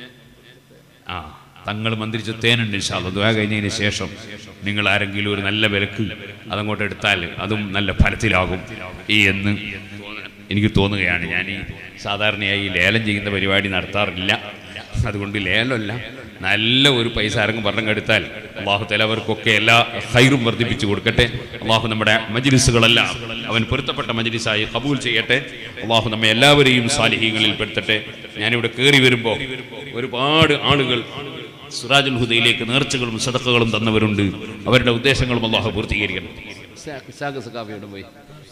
ആ തങ്ങൾ മന്ത്രിച്ച തേനുണ്ട് ഇൻഷാല്ല ദ്വാ കഴിഞ്ഞതിന് ശേഷം നിങ്ങൾ ആരെങ്കിലും ഒരു നല്ല വിലക്ക് അതങ്ങോട്ട് എടുത്താൽ അതും നല്ല ഫലത്തിലാകും ഈ എന്ന് തോന്ന- എനിക്ക് തോന്നുകയാണ് ഞാൻ ഈ സാധാരണയായി ലേലം ചെയ്യുന്ന പരിപാടി നടത്താറില്ല അതുകൊണ്ട് ലേലമല്ല നല്ല ഒരു പൈസ ആരെങ്കിലും പറഞ്ഞു എടുത്താൽ അള്ളാഹു തലവർക്കൊക്കെ എല്ലാ ഹൈറും വർദ്ധിപ്പിച്ചു കൊടുക്കട്ടെ അള്ളാഹു നമ്മുടെ മജ്ലിസുകളെല്ലാം അവൻ പൊരുത്തപ്പെട്ട മജ്ലിസായി കബൂൽ ചെയ്യട്ടെ അള്ളാഹു നമ്മെ എല്ലാവരെയും സാലിഹീങ്ങളിൽ പെടുത്തട്ടെ ഞാനിവിടെ കയറി വരുമ്പോൾ ഒരുപാട് ആളുകൾ സുറാജുൽ ഹുദയിലേക്ക് നേർച്ചകളും സദക്കകളും തന്നവരുണ്ട് അവരുടെ ഉദ്ദേശങ്ങളും അള്ളാഹു പൂർത്തീകരിക്കണം പോയി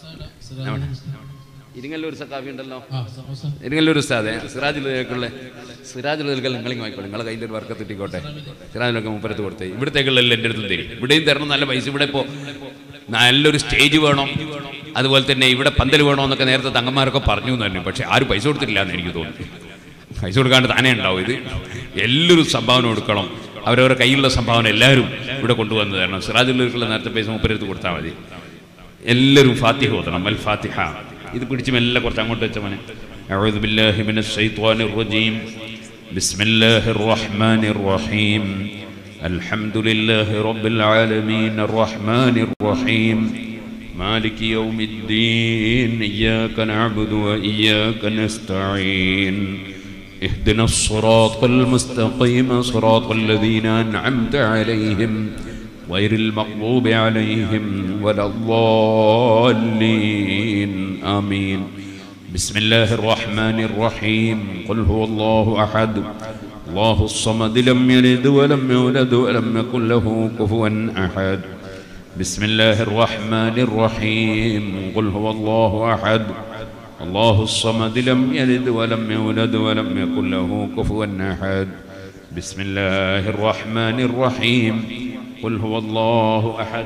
ഇരിങ്ങല്ലൂർ സക്കാഫി ഉണ്ടല്ലോ ഇരിങ്ങല്ലൂർ ഉസ്താദെ സിറാജുലേക്കുള്ള സിറാജുലേക്ക് നിങ്ങൾ വാങ്ങിക്കോളൂ നിങ്ങളെ കയ്യിൽ ഒരു വർക്കത്ത് ഇട്ടിക്കോട്ടെ സിറാജിലൊക്കെ മുപ്പരത്ത് കൊടുത്തേ ഇവിടത്തേക്കുള്ളല്ലോ എൻ്റെ അടുത്തും തരും ഇവിടെയും തരണം നല്ല പൈസ ഇവിടെ ഇപ്പോൾ നല്ലൊരു സ്റ്റേജ് വേണം അതുപോലെ തന്നെ ഇവിടെ പന്തൽ വേണോ എന്നൊക്കെ നേരത്തെ തങ്ങന്മാരൊക്കെ പറഞ്ഞു എന്ന് പറഞ്ഞു പക്ഷെ ആരും പൈസ കൊടുത്തിട്ടില്ല എന്ന് എനിക്ക് തോന്നുന്നു പൈസ കൊടുക്കാണ്ട് താനേ ഉണ്ടാവും ഇത് എല്ലാവരും സംഭാവന കൊടുക്കണം അവരവരുടെ കയ്യിലുള്ള സംഭാവന എല്ലാവരും ഇവിടെ കൊണ്ടുവന്ന് തരണം സിറാജുള്ളവർക്കുള്ള നേരത്തെ പൈസ മുപ്പരത്ത് കൊടുത്താൽ മതി എല്ലാവരും ഫാത്തിഹ ഓതണം അൽ ഫാത്തിഹ ഇത് പിടിച്ച് മെല്ലെ കുറച്ച് അങ്ങോട്ട് വെച്ച മോനെ أعوذ بالله من الشيطان الرجيم بسم الله الرحمن الرحيم الحمد لله رب العالمين الرحمن الرحيم مالك يوم الدين إياك نعبد وإياك نستعين اهدنا الصراط المستقيم صراط الذين أنعمت عليهم غير المغضوب عليهم ولا الضالين آمين بسم الله الرحمن الرحيم قل هو الله أحد الله الصمد لم يلد ولم يولد ولم يكن له كفوا أحد بسم الله الرحمن الرحيم قل هو الله أحد الله الصمد لم يلد ولم يولد ولم يكن له كفوا أحد بسم الله الرحمن الرحيم قل هو الله أحد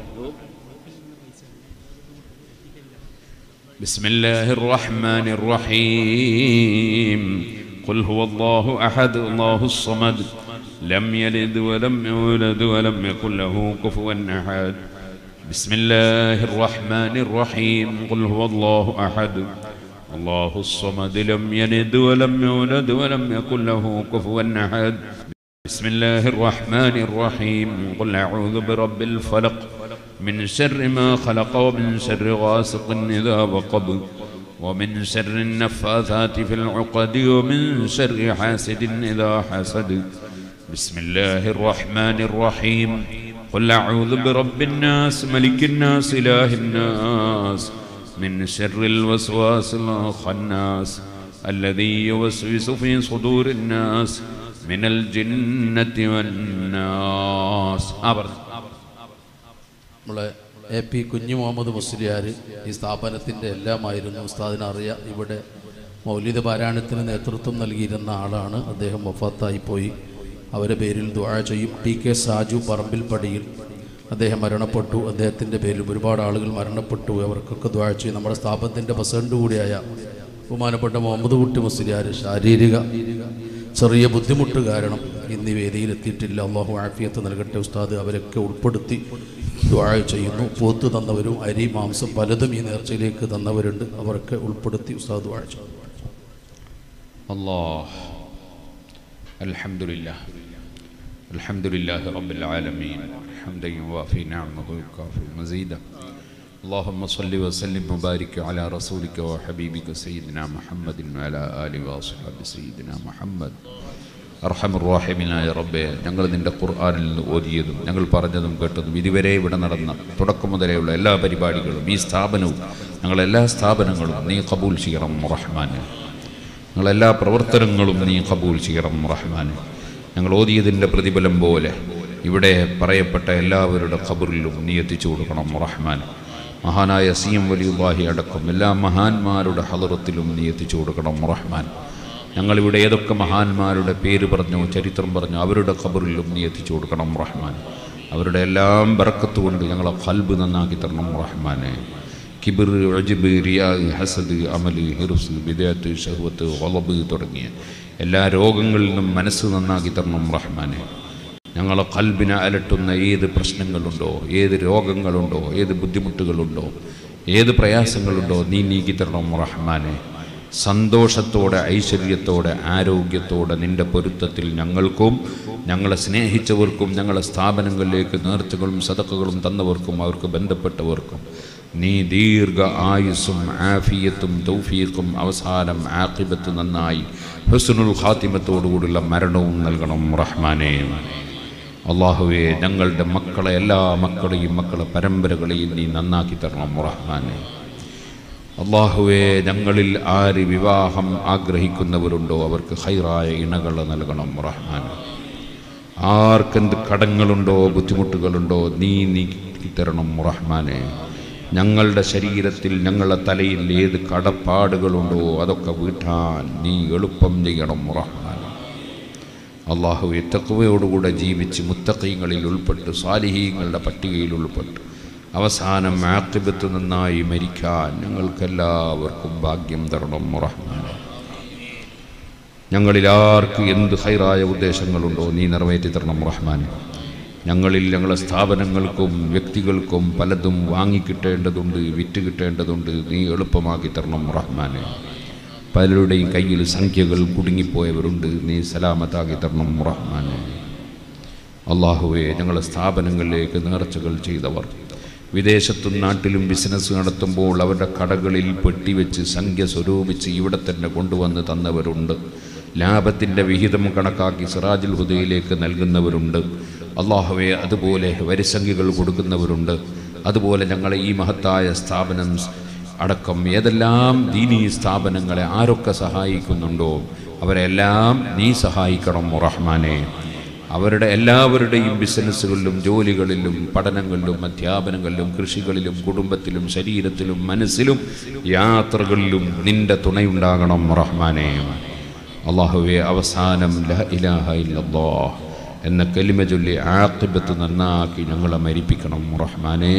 بسم الله الرحمن الرحيم قل هو الله أحد الله الصمد لم يلد ولم يولد ولم يكن له كفوا أحد بسم الله الرحمن الرحيم قل هو الله أحد الله الصمد لم يلد ولم يولد ولم يكن له كفوا أحد بسم الله الرحمن الرحيم قل أعوذ برب الفلق من شر ما خلق ومن شر غاسق إذا وقب ومن شر النفاثات في العقد ومن شر حاسد إذا حسد بسم الله الرحمن الرحيم قل أعوذ برب الناس ملك الناس إله الناس من شر الوسواس الخناس الذي يوسوس في صدور الناس من الجنة والناس آبر നമ്മളെ എ പി കുഞ്ഞു മുഹമ്മദ് മുസ്ലിയാർ ഈ സ്ഥാപനത്തിൻ്റെ എല്ലാമായിരുന്നു ഉസ്താദിനെ അറിയാം ഇവിടെ മൗലിക പാരായണത്തിന് നേതൃത്വം നൽകിയിരുന്ന ആളാണ് അദ്ദേഹം വഫാത്തായി പോയി അവരുടെ പേരിൽ ദുആ ചെയ്യും ടി കെ സാജു പറമ്പിൽപ്പടിയിൽ അദ്ദേഹം മരണപ്പെട്ടു അദ്ദേഹത്തിൻ്റെ പേരിൽ ഒരുപാട് ആളുകൾ മരണപ്പെട്ടു അവർക്കൊക്കെ ദുആ ചെയ്യും നമ്മുടെ സ്ഥാപനത്തിൻ്റെ പ്രസിഡന്റ് കൂടിയായ ബഹുമാനപ്പെട്ട മുഹമ്മദ് കുട്ടി മുസ്ലിയാർ ശാരീരിക ചെറിയ ബുദ്ധിമുട്ട് കാരണം ഇന്ന് ഈ വേദിയിൽ എത്തിയിട്ടില്ല അള്ളാഹു ആഫിയത്ത് നൽകട്ടെ ഉസ്താദ് അവരൊക്കെ ഉൾപ്പെടുത്തി ദുആ ചെയ്യുന്നു പോത്ത് തന്നവരും അരി മാംസം പലതും ഈ നേർച്ചയിലേക്ക് തന്നവരുണ്ട് അവരൊക്കെ ഉൾപ്പെടുത്തി ഉസ്താദ് ദുആ ചെയ്യും الله الحمد لله الحمد لله رب العالمين حمدا يوافي نعمه ويكافئ مزيدا اللهم صل وسلم وبارك على رسولك وحبيبك سيدنا محمد وعلى آله وأصحاب سيدنا محمد അർഹമുറാഹിമിനായ റബ്ബെ ഞങ്ങൾ നിന്റെ ഖുർആാനിൽ നിന്ന് ഓതിയതും ഞങ്ങൾ പറഞ്ഞതും കേട്ടതും ഇതുവരെ ഇവിടെ നടന്ന തുടക്കം മുതലെയുള്ള എല്ലാ പരിപാടികളും ഈ സ്ഥാപനവും ഞങ്ങളെല്ലാ സ്ഥാപനങ്ങളും നീ കബൂൽ ചെയ്യണം റഹ്മാന് ഞങ്ങളെല്ലാ പ്രവർത്തനങ്ങളും നീ കബൂൽ ചെയ്യണം റഹ്മാന് ഞങ്ങൾ ഓതിയതിൻ്റെ പ്രതിഫലം പോലെ ഇവിടെ പറയപ്പെട്ട എല്ലാവരുടെ ഖബറിലും നീ എത്തിച്ചു കൊടുക്കണം റഹ്മാൻ മഹാനായ സി എം വലിയുല്ലാഹി അടക്കം എല്ലാ മഹാന്മാരുടെ ഹലറത്തിലും നീ എത്തിച്ചു കൊടുക്കണം റഹ്മാൻ ഞങ്ങളിവിടെ ഏതൊക്കെ മഹാന്മാരുടെ പേര് പറഞ്ഞോ ചരിത്രം പറഞ്ഞോ അവരുടെ ഖബറിലും നീ എത്തിച്ചു കൊടുക്കണം റഹ്മാൻ അവരുടെ എല്ലാം ബറക്കത്ത് കൊണ്ട് ഞങ്ങളെ ഖൽബ് നന്നാക്കി തരണം റഹ്മാനെ കിബിർ അജിബ് റിയാദ് ഹസദ് അമല് ഹിറുസ് വിദേത്ത് ഷഹ്വത്ത് വളബ് തുടങ്ങിയ എല്ലാ രോഗങ്ങളിൽ നിന്നും മനസ്സ് നന്നാക്കി തരണം റഹ്മാനെ ഞങ്ങളെ കൽബിനെ അലട്ടുന്ന ഏത് പ്രശ്നങ്ങളുണ്ടോ ഏത് രോഗങ്ങളുണ്ടോ ഏത് ബുദ്ധിമുട്ടുകളുണ്ടോ ഏത് പ്രയാസങ്ങളുണ്ടോ നീ നീക്കി തരണം റഹ്മാനെ സന്തോഷത്തോടെ ഐശ്വര്യത്തോടെ ആരോഗ്യത്തോടെ നിന്റെ പൊരുത്തത്തിൽ ഞങ്ങൾക്കും ഞങ്ങളെ സ്നേഹിച്ചവർക്കും ഞങ്ങളെ സ്ഥാപനങ്ങളിലേക്ക് നേർച്ചകളും സതക്കുകളും തന്നവർക്കും അവർക്ക് ബന്ധപ്പെട്ടവർക്കും നീ ദീർഘ ആയുസ്സും ആഫിയത്തും തൗഫീഖും അവസാനം ആക്കിബത്ത് നന്നായി ഹുസ്നുൽ ഖാത്തിമത്തോടുകൂടിയുള്ള മരണവും നൽകണം റഹ്മാനേ അള്ളാഹുവെ ഞങ്ങളുടെ മക്കളെ എല്ലാ മക്കളെയും മക്കളെ പരമ്പരകളെയും നീ നന്നാക്കി തരണം റഹ്മാനെ അള്ളാഹുവെ ഞങ്ങളിൽ ആര് വിവാഹം ആഗ്രഹിക്കുന്നവരുണ്ടോ അവർക്ക് ഹൈറായ ഇണകൾ നൽകണം റഹ്മാൻ ആർക്കെന്ത് കടങ്ങളുണ്ടോ ബുദ്ധിമുട്ടുകളുണ്ടോ നീ നീക്കി തരണം റഹ്മാനെ ഞങ്ങളുടെ ശരീരത്തിൽ ഞങ്ങളുടെ തലയിൽ ഏത് കടപ്പാടുകളുണ്ടോ അതൊക്കെ വീട്ടാൻ നീ എളുപ്പം ചെയ്യണം റഹ്മാൻ അള്ളാഹുവെ തക്കുവയോടുകൂടെ ജീവിച്ച് മുത്തക്കീങ്ങളിൽ ഉൾപ്പെട്ട് സാലിഹീങ്ങളുടെ പട്ടികയിൽ ഉൾപ്പെട്ട് അവസാനം ആക്കിബത്ത് നന്നായി മരിക്കാൻ ഞങ്ങൾക്കെല്ലാവർക്കും ഭാഗ്യം തരണം റഹ്മാൻ ഞങ്ങളിൽ ആർക്ക് എന്ത് ഹൈറായ ഉദ്ദേശങ്ങളുണ്ടോ നീ നിറവേറ്റി തരണം റഹ്മാൻ ഞങ്ങളിൽ ഞങ്ങളെ സ്ഥാപനങ്ങൾക്കും വ്യക്തികൾക്കും പലതും വാങ്ങിക്കിട്ടേണ്ടതുണ്ട് വിറ്റ് കിട്ടേണ്ടതുണ്ട് നീ എളുപ്പമാക്കി തരണം റഹ്മാനെ പലരുടെയും കയ്യിൽ സംഖ്യകൾ കുടുങ്ങിപ്പോയവരുണ്ട് നീ സലാമത്താക്കി തരണം റഹ്മാനെ അള്ളാഹുവെ ഞങ്ങളെ സ്ഥാപനങ്ങളിലേക്ക് നേർച്ചകൾ ചെയ്തവർ വിദേശത്തും നാട്ടിലും ബിസിനസ് നടത്തുമ്പോൾ അവരുടെ കടകളിൽ പെട്ടിവെച്ച് സംഖ്യ സ്വരൂപിച്ച് ഇവിടെ തന്നെ കൊണ്ടുവന്ന് തന്നവരുണ്ട് ലാഭത്തിൻ്റെ വിഹിതം കണക്കാക്കി സിറാജുൽ ഹുദയിലേക്ക് നൽകുന്നവരുണ്ട് അള്ളാഹുവെ അതുപോലെ വരിസംഖ്യകൾ കൊടുക്കുന്നവരുണ്ട് അതുപോലെ ഞങ്ങളെ ഈ മഹത്തായ സ്ഥാപനം അടക്കം ഏതെല്ലാം ദീനീ സ്ഥാപനങ്ങളെ ആരൊക്കെ സഹായിക്കുന്നുണ്ടോ അവരെല്ലാം നീ സഹായിക്കണം റഹ്മാനെ അവരുടെ എല്ലാവരുടെയും ബിസിനസ്സുകളിലും ജോലികളിലും പഠനങ്ങളിലും അധ്യാപനങ്ങളിലും കൃഷികളിലും കുടുംബത്തിലും ശരീരത്തിലും മനസ്സിലും യാത്രകളിലും നിന്റെ തുണയുണ്ടാകണം റഹ്മാനെ അള്ളാഹുവെ അവസാനം ല ഇലാഹ ഇല്ലല്ലാഹ് എന്ന കലിമ ചൊല്ലി ആക്കിബത്ത് നന്നാക്കി ഞങ്ങളെ മരിപ്പിക്കണം റഹ്മാനെ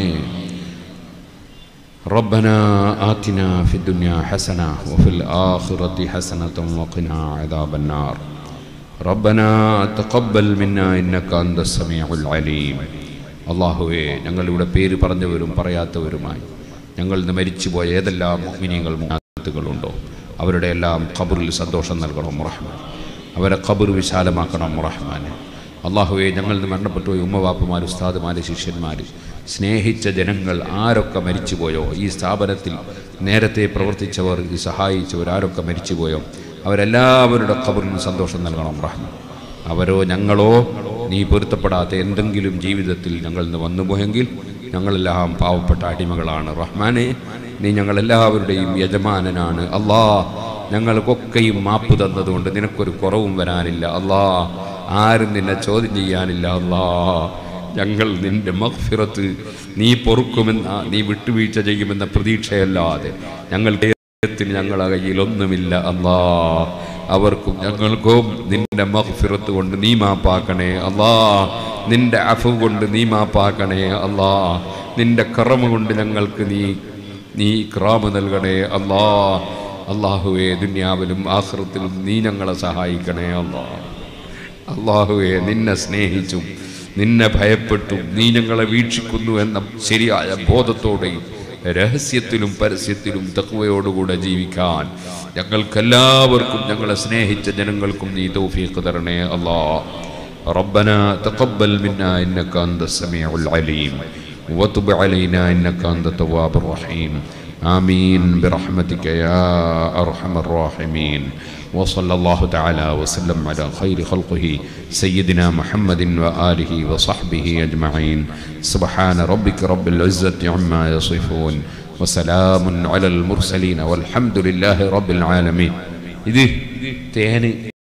ربنا آتنا في الدنيا حسنة وفي الآخرة حسنة وقنا عذاب النار ربنا تقبل منا إنك أنت السميع العليم അള്ളാഹുവെ ഞങ്ങളിവിടെ പേര് പറഞ്ഞവരും പറയാത്തവരുമായി ഞങ്ങൾ ഇന്ന് മരിച്ചുപോയ ഏതെല്ലാം മുഗ്മിനികൾ മുത്തുകളുണ്ടോ അവരുടെ എല്ലാം ഖബറിൽ സന്തോഷം നൽകണം റഹ്മാൻ അവരെ ഖബർ വിശാലമാക്കണം റഹ്മാൻ അള്ളാഹുവെ ഞങ്ങൾ ഇന്ന് മരണപ്പെട്ടുപോയ ഉമ്മവാപ്പമാർ ഉസ്താദുമാർ ശിഷ്യന്മാർ സ്നേഹിച്ച ജനങ്ങൾ ആരൊക്കെ മരിച്ചുപോയോ ഈ സ്ഥാപനത്തിൽ നേരത്തെ പ്രവർത്തിച്ചവർ ഈ സഹായിച്ചവർ ആരൊക്കെ മരിച്ചുപോയോ അവരെല്ലാവരുടെ ഖബറിന് സന്തോഷം നൽകണം റഹ്മാൻ അവരോ ഞങ്ങളോ നീ പൊരുത്തപ്പെടാത്ത എന്തെങ്കിലും ജീവിതത്തിൽ ഞങ്ങൾ ഇന്ന് വന്നുപോയെങ്കിൽ ഞങ്ങളെല്ലാം പാവപ്പെട്ട അടിമകളാണ് റഹ്മാനെ നീ ഞങ്ങളെല്ലാവരുടെയും യജമാനനാണ് അള്ളാ ഞങ്ങൾക്കൊക്കെയും മാപ്പ് തന്നതുകൊണ്ട് നിനക്കൊരു കുറവും വരാനില്ല അല്ലാ ആരും നിന്നെ ചോദ്യം ചെയ്യാനില്ല അല്ലാ ഞങ്ങൾ നിന്റെ മഹ്ഫിറത്ത് നീ പൊറുക്കുമെന്ന നീ വിട്ടുവീഴ്ച ചെയ്യുമെന്ന പ്രതീക്ഷയല്ലാതെ ഞങ്ങളുടെ ത്തിന് ഞങ്ങളെ കയ്യിൽ ഒന്നുമില്ല അല്ലാ അവർക്കും ഞങ്ങൾക്കും നിന്റെ മഹ്ഫിറത്ത് കൊണ്ട് നീ മാപ്പാക്കണേ അല്ലാ നിന്റെ അഫു കൊണ്ട് നീ മാപ്പാക്കണേ അല്ലാ നിന്റെ കറമ കൊണ്ട് ഞങ്ങൾക്ക് നീ നീ ക്രാമ നൽകണേ അല്ലാ അള്ളാഹുവെ ദുന്യാവിലും ആഹ്റത്തിലും നീ ഞങ്ങളെ സഹായിക്കണേ അല്ലാ അള്ളാഹുവെ നിന്നെ സ്നേഹിച്ചും നിന്നെ ഭയപ്പെട്ടും നീ ഞങ്ങളെ വീക്ഷിക്കുന്നു എന്ന ശരിയായ ബോധത്തോടെയും രഹസ്യത്തിലും പരസ്യത്തിലും തക്വയോടുകൂടെ ജീവിക്കാൻ ഞങ്ങൾക്കെല്ലാവർക്കും ഞങ്ങളെ സ്നേഹിച്ച ജനങ്ങൾക്കും നീ തൗഫീഖ് തരണേ അല്ലാ ربنا تقبل منا إنك أنت السميع العليم وتب علينا إنك أنت التواب الرحيم آمين برحمتك يا أرحم الراحمين وصلى الله تعالى وسلم على خير خلقه سيدنا محمد وآله وصحبه أجمعين سبحان ربك رب العزة عما يصفون وسلام على المرسلين والحمد لله رب العالمين ഇത് തേന്